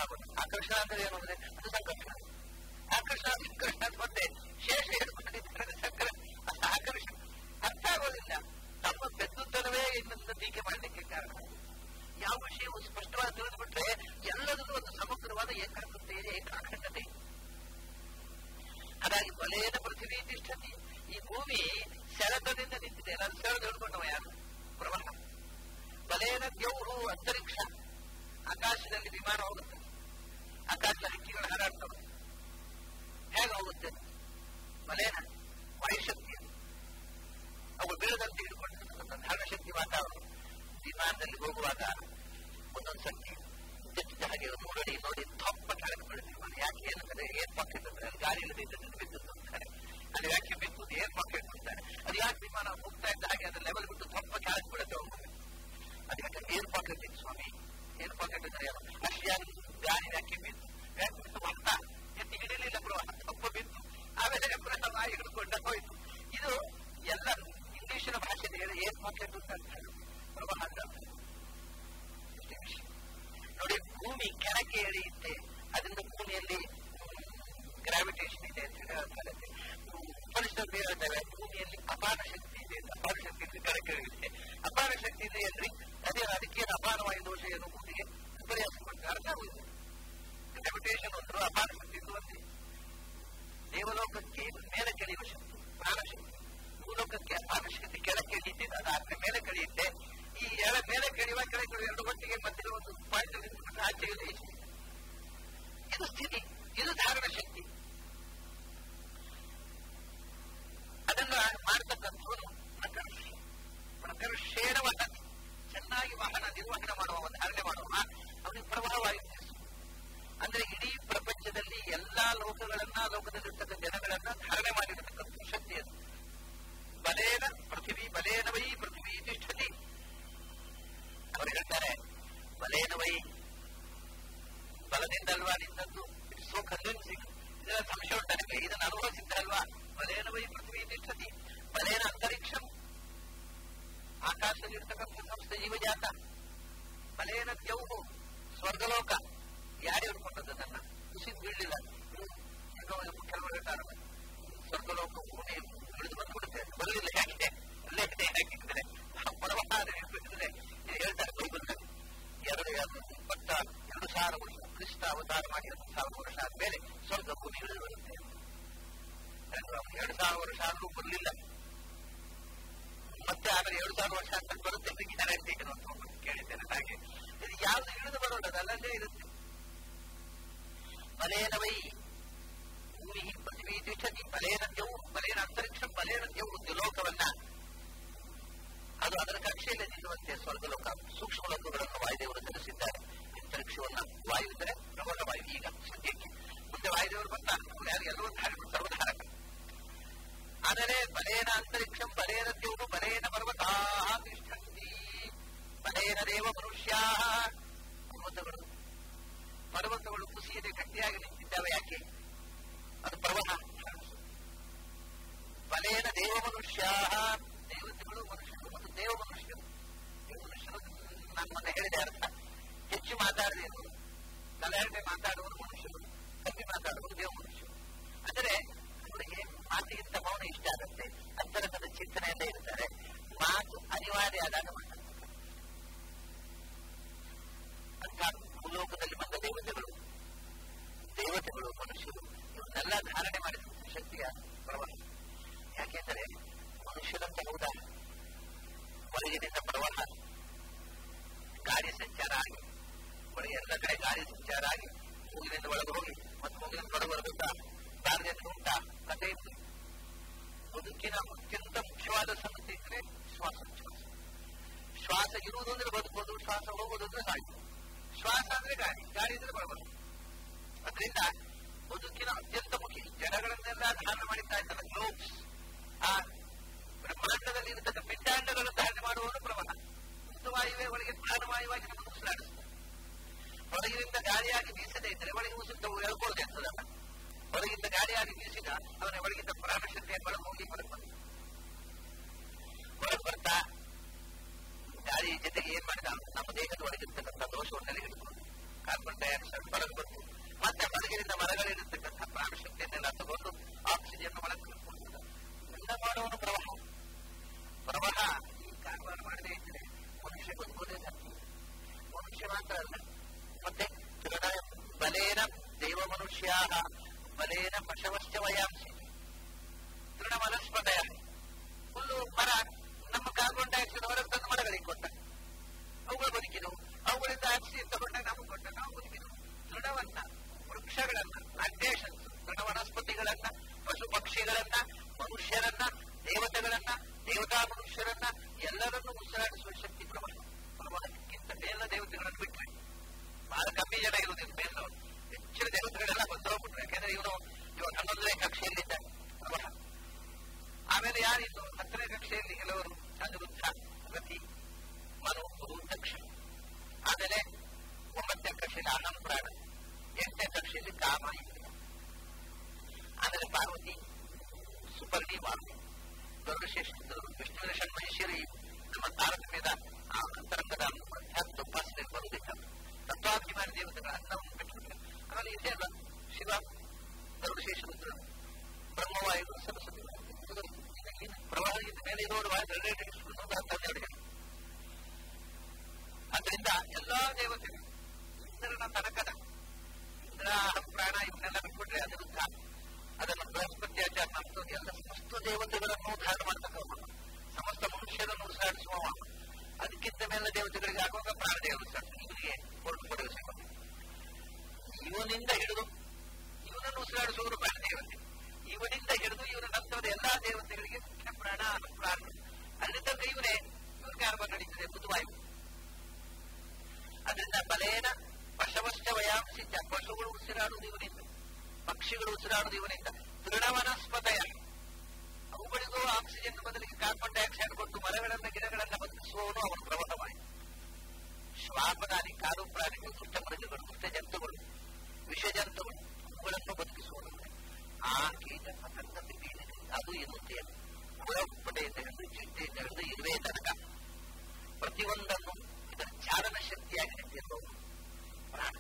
ಆಗೋದು ಆಕರ್ಷಣ ಅಂದ್ರೆ ಏನು ಅಂದ್ರೆ ಅದು ಸಂಕರ್ಷಣ ಆಕರ್ಷಣ ಸಂಕರ್ಷಣ ಅಂತ ಮತ್ತೆ ಶೇಷ ಹಿಡ್ಕೊಂಡಿದ್ದಾರೆ ಸಂಕರ ಆಕರ್ಷಣ ಅರ್ಥ ಆಗೋದಿಲ್ಲ ತಮ್ಮ ಪೆದ್ದುತನವೇ ಇನ್ನೊಂದು ಟೀಕೆ ಮಾಡಲಿಕ್ಕೆ ಕಾರಣ ಯಾವ ವಿಷಯವು ಸ್ಪಷ್ಟವಾಗಿ ತಿಳಿದುಬಿಟ್ರೆ ಎಲ್ಲದಕ್ಕೂ ಒಂದು ಸಮಗ್ರವಾದ ಏಕಾಗ್ರತೆ ಇದೆ ಏಕಾಖಂಡತೆ ಹಾಗಾಗಿ ಬಲೇನ ಪೃಥ್ವಿ ತಿಷ್ಠತಿ ಈ ಭೂಮಿ ಸೆಳೆತದಿಂದ ನಿಂತಿದೆ ನಾನು ಸೆಳೆದು ಹಿಡ್ಕೊಂಡವ ಯಾರು ಪ್ರವಾಹ ಬಲೇನ ದೇವರು ಅಂತರಿಕ್ಷ ಆಕಾಶದಲ್ಲಿ ವಿಮಾನ ಹೋಗುತ್ತೆ ಆಕಾಶ ಹಕ್ಕಿಗಳು ಹಾರಾಡ್ತವೆ ಹೇಗೆ ಹೋಗುತ್ತೆ ಬಲೇನ ವಾಯುಶಕ್ತಿ ಅವು ಬೀಳದಂತೆ ಹಿಡ್ಕೊಂಡಿರ್ತಕ್ಕಂಥ ಧಾರಣಶಕ್ತಿ ವಾತಾವರಣ ವಿಮಾನದಲ್ಲಿ ಹೋಗುವಾಗ ಒಂದೊಂದು ಸರ್ತಿ ಜೊತೆ ಹಾಗೆ ನೋಡಿ ನೋಡಿ ತೊಪ್ಪ ಕೆಳಗೆ ಬೀಳ್ತೀವಿ ಯಾಕೆ ಏನಂದ್ರೆ ಏರ್ ಪಾಕೆಟ್ ಅಂದ್ರೆ ಅಲ್ಲಿ ಗಾಳಿ ಇಲ್ಲದಿದ್ದರೆ ಬಿದ್ದು ಅಂತಾರೆ ಅದು ಯಾಕೆ ಬಿದ್ದು ಏರ್ ಪಾಕೆಟ್ ಅಂತಾರೆ ಅದು ಯಾಕೆ ವಿಮಾನ ಹೋಗ್ತಾ ಇದ್ದ ಹಾಗೆ ಅದ್ರ ಲೆವೆಲ್ ಬಿಟ್ಟು ತೊಪ್ಪ ಕೆಳಗೆ ಬೀಳುತ್ತೆ ಹೋಗ್ಬೇಕು ಅದಕ್ಕೆ ಏರ್ ಪಾಕೆಟ್ ಇದೆ ಸ್ವಾಮಿ ಏರ್ ಪಾಕೆಟ್ ಅಂದ್ರೆ ಏನು ಅಷ್ಟಿಯಾಗಿ ಗಾಳಿ ಯಾಕೆ ಬಿದ್ದು ಯಾಕೆ ಬಿದ್ದು ಮತ್ತ ಎತ್ತಿ ಹಿಡಿಲಿಲ್ಲ ಪ್ರವಾಹ ತೊಪ್ಪ ಬಿದ್ದು ಆಮೇಲೆ ಪ್ರವಾಹ ಹಿಡ್ಕೊಂಡ ಹೋಯ್ತು ಇದು ಎಲ್ಲ ಇಂಗ್ಲಿಷಿನ ಭಾಷೆಯಲ್ಲಿ ಏರ್ ಪಾಕೆಟ್ ಅಂತ ಹೇಳ್ತಾರೆ ಪ್ರವಾಹ ಅಂತ ಅಷ್ಟೇ ವಿಷಯ ನೋಡಿ ಭೂಮಿ ಕೆಳಕ್ಕೆ ಎಳೆಯುತ್ತೆ ಅದರಿಂದ ಭೂಮಿಯಲ್ಲಿ ಗ್ರಾವಿಟೇಷನ್ ಇದೆ ಅಂತ ಹೇಳ್ತಾರೆ ಉಪನಿಷತ್ತು ಹೇಳ್ತೇವೆ ಭೂಮಿಯಲ್ಲಿ ಅಪಾರ ಶಕ್ತಿ ಇದೆ ಅಂತ ಅಪಾರ ಶಕ್ತಿ ಇದ್ರೆ ಕೆಳಕ್ಕೆ ಎಳೆಯುತ್ತೆ ಅಪಾರ ಶಕ್ತಿ ಇದೆ ಏನ್ರಿ ಅದೇ ಅದಕ್ಕೆ ಅಪಾರವಾಯು ದೋಷ ಏನು ಭೂಮಿಗೆ ವಿಪರ್ಯಾಸ ಮಾಡ್ತಾರೆ ಅರ್ಥ ಆಗುವುದು ಗ್ರಾವಿಟೇಷನ್ ಒಂದು ಅಪಾರ ಶಕ್ತಿ ಇದು ಒಂದೇ ದೇವಲೋಕಕ್ಕೆ ಮೇಲೆ ಕೆಳೆಯುವ ಶಕ್ತಿ ಪ್ರಾಣಶಕ್ತಿ ಭೂಲೋಕಕ್ಕೆ ಅಪಾರ ಶಕ್ತಿ ಕೆಳಕ್ಕೆ ಎಳೀತಿದೆ ಅದಾದ್ರೆ ಮೇಲೆ ಕೆಳೆಯುತ್ತೆ ಈ ಎಳೆ ಮೇಲೆ ಕೆಳೆಯುವ ಕೆಳಗೆ ಕೆಳೆಯುವ ಎರಡು ಒಟ್ಟಿಗೆ ಮಧ್ಯೆ ಒಂದು ಪಾಯಿಂಟ್ ಆಚೆಗೆ ಹೆಚ್ಚಿದೆ ಇದು ಸ್ಥಿತಿ ಇದು ಧಾರಣ ಶಕ್ತಿ ಅದನ್ನ ಮಾಡತಕ್ಕಂಥವನು ಪ್ರಕರ್ಷ ಪ್ರಕರ್ಷೇಣ ವಹನ ಚೆನ್ನಾಗಿ ವಾಹನ ನಿರ್ವಹಣೆ ಮಾಡುವ ಧಾರಣೆ ಮಾಡುವ ಅವನಿಗೆ ಪ್ರವಾಹವಾಗಿ ಅಂದ್ರೆ ಇಡೀ ಪ್ರಪಂಚದಲ್ಲಿ ಎಲ್ಲಾ ಲೋಕಗಳನ್ನ ಲೋಕದಲ್ಲಿರ್ತಕ್ಕಂಥ ಜನಗಳನ್ನ ಧಾರಣೆ ಮಾಡಿರತಕ್ಕಂಥ ಶಕ್ತಿ ಅದು ಬಲೇನ ಪೃಥ್ವಿ ಬಲೇನ ವೈ ಪೃಥ್ವಿ ತಿಷ್ಠತಿ ಅವರು ಹೇಳ್ತಾರೆ ಬಲೇನ ವೈ ಬಲದಿಂದಲ್ವಾ ನಿಂತದ್ದು ಇಟ್ಸ್ ಸೋ ಕನ್ವಿನ್ಸಿಂಗ್ ಇದರ ಸಂಶಯ ಉಂಟು ನನಗೆ ಇದನ್ನು ಅನುಭವಿಸಿದ್ದಲ್ವಾ ಬಲೇನ ವೈ ಪೃಥ್ವಿ ತಿಷ್ಠತಿ ಬಲೇನ ಅಂತರಿಕ್ಷಂ ಆಕಾಶದಲ್ಲಿರ್ತಕ್ಕಂಥ ಸಂಸ್ಥೆ ಜೀವಜಾತ ಬಲೇನ ದ್ಯೌಹು ಸ್ವರ್ಗಲೋಕ ಯಾರು ಹಿಡ್ಕೊಂಡದ್ದು ನನ್ನ ಕುಸಿದ್ ಬೀಳಲಿಲ್ಲ ಕೆಲವರು ಹೇಳ್ತಾರೆ ಸ್ವರ್ಗಲೋಕ ಭೂಮಿ ಇಳಿದು ಬಂದ್ಬಿಡುತ್ತೆ ಬರಲಿಲ್ಲ ಯಾಕೆ ಅಲ್ಲೇ ಇದೆ ಹಾಕಿದ್ರೆ ಪರವಾದ ಹೇಳ್ತಾರೆ ಬೈಬಲ್ನಲ್ಲಿ ಎರಡು ಎರಡು ಇಪ್ಪತ್ತ ಎರಡು ಸಾವಿರ ವರ್ಷ ಕ್ರಿಸ್ತ ಅವತಾರ ಮಾಡಿ ಎರಡು ಸಾವಿರ ವರ್ಷ ಆದ್ಮೇಲೆ ಸ್ವರ್ಗ ಭೂಮಿ ಇಳಿದು ಬರುತ್ತೆ ಎರಡು ಸಾವಿರ ವರ್ಷ ಆದ್ರೂ ಬರಲಿಲ್ಲ ಮತ್ತೆ ಆಮೇಲೆ ಎರಡು ಸಾವಿರ ವರ್ಷ ಅಂತ ಬರುತ್ತೆ ಅಂತ ಗ್ಯಾರಂಟಿ ಕೇಳಿದ್ದೇನೆ ಹಾಗೆ ಇದು ಯಾವ್ದು ಇಳಿದು ಬರೋಲ್ಲ ಅದು ಅಲ್ಲಲ್ಲೇ ಇರುತ್ತೆ ಬಲೇನ ವೈ ಭೂಮಿ ಪೃಥ್ವಿ ತಿಷ್ಠತಿ ಬಲೇನ ದ್ಯವು ಬಲೇನ ಅಂತರಿಕ್ಷ ಬಲೇನ ದ್ಯವು ದ್ಯುಲೋಕವನ್ನ ಅದು ಅದರ ಕಕ್ಷೆಯಲ್ಲಿ ನಿಲ್ಲುವಂತೆ ಸ್ವರ್ಗಲೋಕ ಸೂಕ್ಷ್ಮ ಲೋಕಗಳನ್ನು ವಾಯುದೇವರು ತಿಳಿಸಿದ್ದಾರೆ ಅಂತರಿಕ್ಷವನ್ನ ವಾಯು ಇದ್ದರೆ ಪ್ರಬಲ ವಾಯು ಈಗ ಸದ್ಯಕ್ಕೆ ಮುಂದೆ ವಾಯುದೇವರು ಬರ್ತಾರೆ ಯಾರು ಎಲ್ಲವೂ ಸರ್ವಧಾರಕ ಆದರೆ ಬಲೇನ ಅಂತರಿಕ್ಷಂ ಬಲೇನ ದ್ಯವು ಬಲೇನ ಪರ್ವತಾ ತಿಷ್ಠಂತಿ ಬಲೇನ ದೇವ ಮನುಷ್ಯ ಪರ್ವತಗಳು ಪರ್ವತಗಳು ಕುಸಿಯದೆ ಗಟ್ಟಿಯಾಗಿ ನಿಂತಿದ್ದಾವೆ ಯಾಕೆ ಅದು ಪ್ರವಾಹ ಬಲೇನ ದೇವ ಮನುಷ್ಯ ದೇವತೆಗಳು ಮನುಷ್ಯರು ಮತ್ತು ದೇವ ಮನುಷ್ಯರು ದೇವ ಮನುಷ್ಯರು ನಾನು ಮೊನ್ನೆ ಹೇಳಿದೆ ಅರ್ಥ ಹೆಚ್ಚು ಮಾತಾಡಬೇಕು ತಲೆಹರಟೆ ಮಾತಾಡುವರು ಮನುಷ್ಯರು ಕಮ್ಮಿ ಮಾತಾಡುವರು ದೇವ ಮನುಷ್ಯರು ಅಂದರೆ ಅವರಿಗೆ ಮಾತಿಗಿಂತ ಮೌನ ಇಷ್ಟ ಆಗುತ್ತೆ ಅಂತರಂಗದ ಚಿಂತನೆಯಲ್ಲೇ ಇರ್ತಾರೆ ಮಾತು ಅನಿವಾರ್ಯ ಆದಾಗ ಮಾತಾಡ್ತಾರೆ ಅಂತ ಭೂಲೋಕದಲ್ಲಿ ಬಂದ ದೇವತೆಗಳು ದೇವತೆಗಳು ಮನುಷ್ಯರು ಇವನ್ನೆಲ್ಲ ಧಾರಣೆ ಮಾಡಿದ ಶಕ್ತಿಯ ಪ್ರವಾಹ ಯಾಕೆಂದರೆ ಮನುಷ್ಯರಂತ ಹೌದಾ ಹೊರಗಿನಿಂದ ಪ್ರವಾಹ ಗಾಡಿ ಸಂಚಾರ ಆಗಿ ಹೊರಗೆ ಎಲ್ಲ ಕಡೆ ಗಾಡಿ ಸಂಚಾರ ಆಗಿ ಮೂಗಿನಿಂದ ಒಳಗೆ ಹೋಗಿ ಮತ್ತು ಮೂಗಿನಿಂದ ಹೊರಗೆ ಬರಬೇಕಾ ದಾರಿಯಲ್ಲಿ ಉಂಟಾ ಕಥೆ ಇತ್ತು ಬದುಕಿನ ಅತ್ಯಂತ ಮುಖ್ಯವಾದ ಸಂಗತಿ ಇದ್ರೆ ಶ್ವಾಸೋಚ್ಛ್ವಾಸ ಶ್ವಾಸ ಇರುವುದು ಅಂದ್ರೆ ಬದುಕೋದು ಶ್ವಾಸ ಹೋಗೋದು ಅಂದ್ರೆ ಸಾಯ್ತು ಶ್ವಾಸ ಅಂದ್ರೆ ಗಾಡಿ ಗಾಡಿ ಅಂದ್ರೆ ಬರಬಾರದು ಅದರಿಂದ ಬದುಕಿನ ಅತ್ಯಂತ ಮುಖ್ಯ ಜಡಗಳನ್ನೆಲ್ಲ ಧಾರಣ ಮಾಡಿತಾ ಇದ್ದಲ್ಲ ಗ್ಲೋಬ್ಸ್ ಆ ಬ್ರಹ್ಮಾಂಡದಲ್ಲಿ ಇರತಕ್ಕ ಪಿಂಡಾಂಡಗಳನ್ನು ಧಾರಣೆ ಮಾಡುವವನು ಪ್ರವಾಹ ಮುಕ್ತವಾಯುವೇ ಒಳಗೆ ಪ್ರಾಣವಾಯುವಾಗಿ ನಮ್ಮನ್ನು ಉಸಿರಾಡಿಸ್ತದೆ ಹೊರಗಿನಿಂದ ಗಾಳಿಯಾಗಿ ಬೀಸದೇ ಇದ್ದರೆ ಒಳಗೆ ಉಸಿರು ಹೇಳ್ಕೊಳ್ಳದೆ ಇರ್ತದಲ್ಲ ಹೊರಗಿಂದ ಗಾಳಿಯಾಗಿ ಬೀಸಿದ ಅವನ ಒಳಗಿದ್ದ ಪ್ರಾಣಶಕ್ತಿಯನ್ನು ಒಳಗೆ ಹೋಗಿ ಹೊರಗೆ ಬಂದ ಹೊರಗೆ ಬರ್ತಾ ಗಾಳಿ ಜೊತೆಗೆ ಏನ್ ಮಾಡಿದ ನಮ್ಮ ದೇಹದ ಒಳಗಿರ್ತಕ್ಕಂಥ ದೋಷವನ್ನೆಲ್ಲ ಹಿಡಿದುಕೊಂಡು ಕಾರ್ಬನ್ ಡೈಆಕ್ಸೈಡ್ ಹೊರಗೆ ಬಲೇನ ಪಶವಶ್ಚ ವಯಾಂಸಿ ತೃಣಮಲಸ್ಪದಯ ಹುಲ್ಲು ಮರ ನಮ್ಮ ಕಾರ್ಬನ್ ಡೈಆಕ್ಸೈಡ್ ಹೊರಗೆ ತಂದು ಮರಗಳಿಗೆ ಕೊಟ್ಟ ಅವುಗಳು ಬದುಕಿದವು ಅವುಗಳಿಂದ ಆಕ್ಸಿಜನ್ ತಗೊಂಡಾಗ ನಮಗೆ ಕೊಟ್ಟ ನಾವು ಬದುಕಿದವು ತೃಣವನ್ನ ವೃಕ್ಷಗಳನ್ನ ಪ್ಲಾಂಟೇಶನ್ಸ್ ತೃಣ ವನಸ್ಪತಿಗಳನ್ನ ಪಶು ಪಕ್ಷಿಗಳನ್ನ ಮನುಷ್ಯರನ್ನ ದೇವತೆಗಳನ್ನ ದೇವತಾ ಮನುಷ್ಯರನ್ನ ಎಲ್ಲರನ್ನೂ ಉಸಿರಾಡಿಸುವ ಶಕ್ತಿ ಪ್ರಬಲ ಪ್ರಬಲಕ್ಕಿಂತ ಮೇಲಿನ ದೇವತೆಗಳನ್ನು ಬಿಟ್ರೆ ಬಹಳ ಕಮ್ಮಿ ಜನ ಇರುವುದಿಲ್ಲ ಮೇಲಿನವರು ಹೆಚ್ಚಿನ ದೇವತೆಗಳೆಲ್ಲ ಬಂದು ಹೋಗ್ಬಿಟ್ರು ಯಾಕಂದ್ರೆ ಇವನು ಇವಾಗ ಹನ್ನೊಂದನೇ ಕಕ್ಷೆಯಲ್ಲಿದ್ದ ಪ್ರಬಲ ಆಮೇಲೆ ಯಾರಿದ್ದು ಹತ್ತನೇ ಕಕ್ಷೆಯಲ್ಲಿ ಕೆಲವರು ಅನಿರುದ್ಧ ರತಿ ಮನು ಗುರು ದಕ್ಷ ಆಮೇಲೆ ಒಂಬತ್ತನೇ ಕಕ್ಷೆಯಲ್ಲಿ ಅನಂ ಪ್ರಾಣ ಎಂಟನೇ ಕಕ್ಷೆಯಲ್ಲಿ ಕಾಮ ಇದೆ ಆಮೇಲೆ ಪಾರ್ವತಿ ಸುಪರ್ಣಿ ವಾಲ್ಮಿ ಗರುಡಶೇಷರು ವಿಷ್ಣುವಿನ ಷಣ್ಮಹೇಶ್ವರಿ ನಮ್ಮ ತಾರತಮ್ಯದ ಆ ಅಂತರಂಗದ ಅಧ್ಯಾತ್ಮ ಉಪಾಸನೆ ಬರುವುದಿಲ್ಲ ತತ್ವಾಭಿಮಾನಿ ದೇವತೆಗಳ ಅನ್ನವನ್ನು ಬಿಟ್ಟುಬಿಟ್ರೆ ಆಮೇಲೆ ಇದೆ ಅಲ್ಲ ಶಿವ ಗರುಡಶೇಷರುದ್ರ ಬ್ರಹ್ಮವಾಯು ಸರಸ್ವತಿ ಪ್ರವಾಹದ ಮೇಲೆ ಇರೋರು ಹನ್ನೆರಡು ಅದರಿಂದ ಎಲ್ಲಾ ದೇವತೆಗಳು ಇಂದ್ರನ ತನಕದ ಇಂದ್ರ ಅಹಂ ಪ್ರಾಣ ಇವನ್ನೆಲ್ಲ ಬಿಟ್ಬಿಟ್ರೆ ಅನಿರುದ್ಧ ಅದನ್ನು ಬೃಹಸ್ಪತಿ ಆಚಾರ ಮಾಡ್ತದೆ ಎಲ್ಲ ಸಮಸ್ತ ದೇವತೆಗಳನ್ನು ಧಾರಣ ಮಾಡ್ತಕ್ಕವ ಸಮಸ್ತ ಮನುಷ್ಯರನ್ನು ಉಸಿರಾಡಿಸುವ ಅದಕ್ಕಿಂತ ಮೇಲೆ ದೇವತೆಗಳಿಗೆ ಆಗುವಾಗ ಪ್ರಾಣದೇವರು ಇವನಿಗೆ ಹೊರಟು ಕೊಡುವ ಇವನಿಂದ ಹಿಡಿದು ಇವನನ್ನು ಉಸಿರಾಡಿಸುವರು ಪ್ರಾಣದೇವತೆ ಇವನಿಂದ ಹಿಡಿದು ಇವನ ನಂತರದ ಎಲ್ಲಾ ದೇವತೆಗಳಿಗೆ ಮುಖ್ಯ ಪ್ರಾಣ ಪ್ರಾಣ ಅಲ್ಲಿ ತನಕ ಇವನೇ ಇವನಿಗೆ ಆರಂಭ ನಡೀತದೆ ಬುಧವಾಯು ಅದರಿಂದ ಬಲೇನ ಪಶವಶ್ಚ ವಯಾಂಸಿದ್ದ ಪಶುಗಳು ಉಸಿರಾಡುವುದು ಇವನಿಂದ ಪಕ್ಷಿಗಳು ಉಸಿರಾಡುವುದು ಇವನಿಂದ ತೃಣವನಸ್ಪದಯ ಅವುಗಳಿಗೂ ಆಕ್ಸಿಜನ್ ಬದಲಿಗೆ ಕಾರ್ಬನ್ ಡೈಆಕ್ಸೈಡ್ ಕೊಟ್ಟು ಮರಗಳನ್ನ ಗಿಡಗಳನ್ನ ಬದುಕಿಸುವವನು ಅವನು ಪ್ರಬಲವಾಯಿ ಶ್ವಾಪನಾದಿ ಕಾರು ಪ್ರಾಣಿಗಳು ದುಷ್ಟ ಮೃಗಗಳು ದುಷ್ಟ ಜಂತುಗಳು ವಿಷ ಜಂತುಗಳು ಅವುಗಳನ್ನು ಬದುಕಿಸುವವನು ಆ ಕೀಟ ಪತಂಗ ಬೀಳಿಗೆ ಅದು ಎನ್ನುತ್ತೆ ಹುಳಪಡೆಯಿಂದ ಹಿಡಿದು ಚಿಟ್ಟೆಯಿಂದ ಹಿಡಿದು ಇರುವೆ ತನಕ ಪ್ರತಿಯೊಂದನ್ನು ಇದರ ಚಾಲನ ಶಕ್ತಿಯಾಗಿ ನಿಂತಿರುವವರು ಪ್ರಾಣ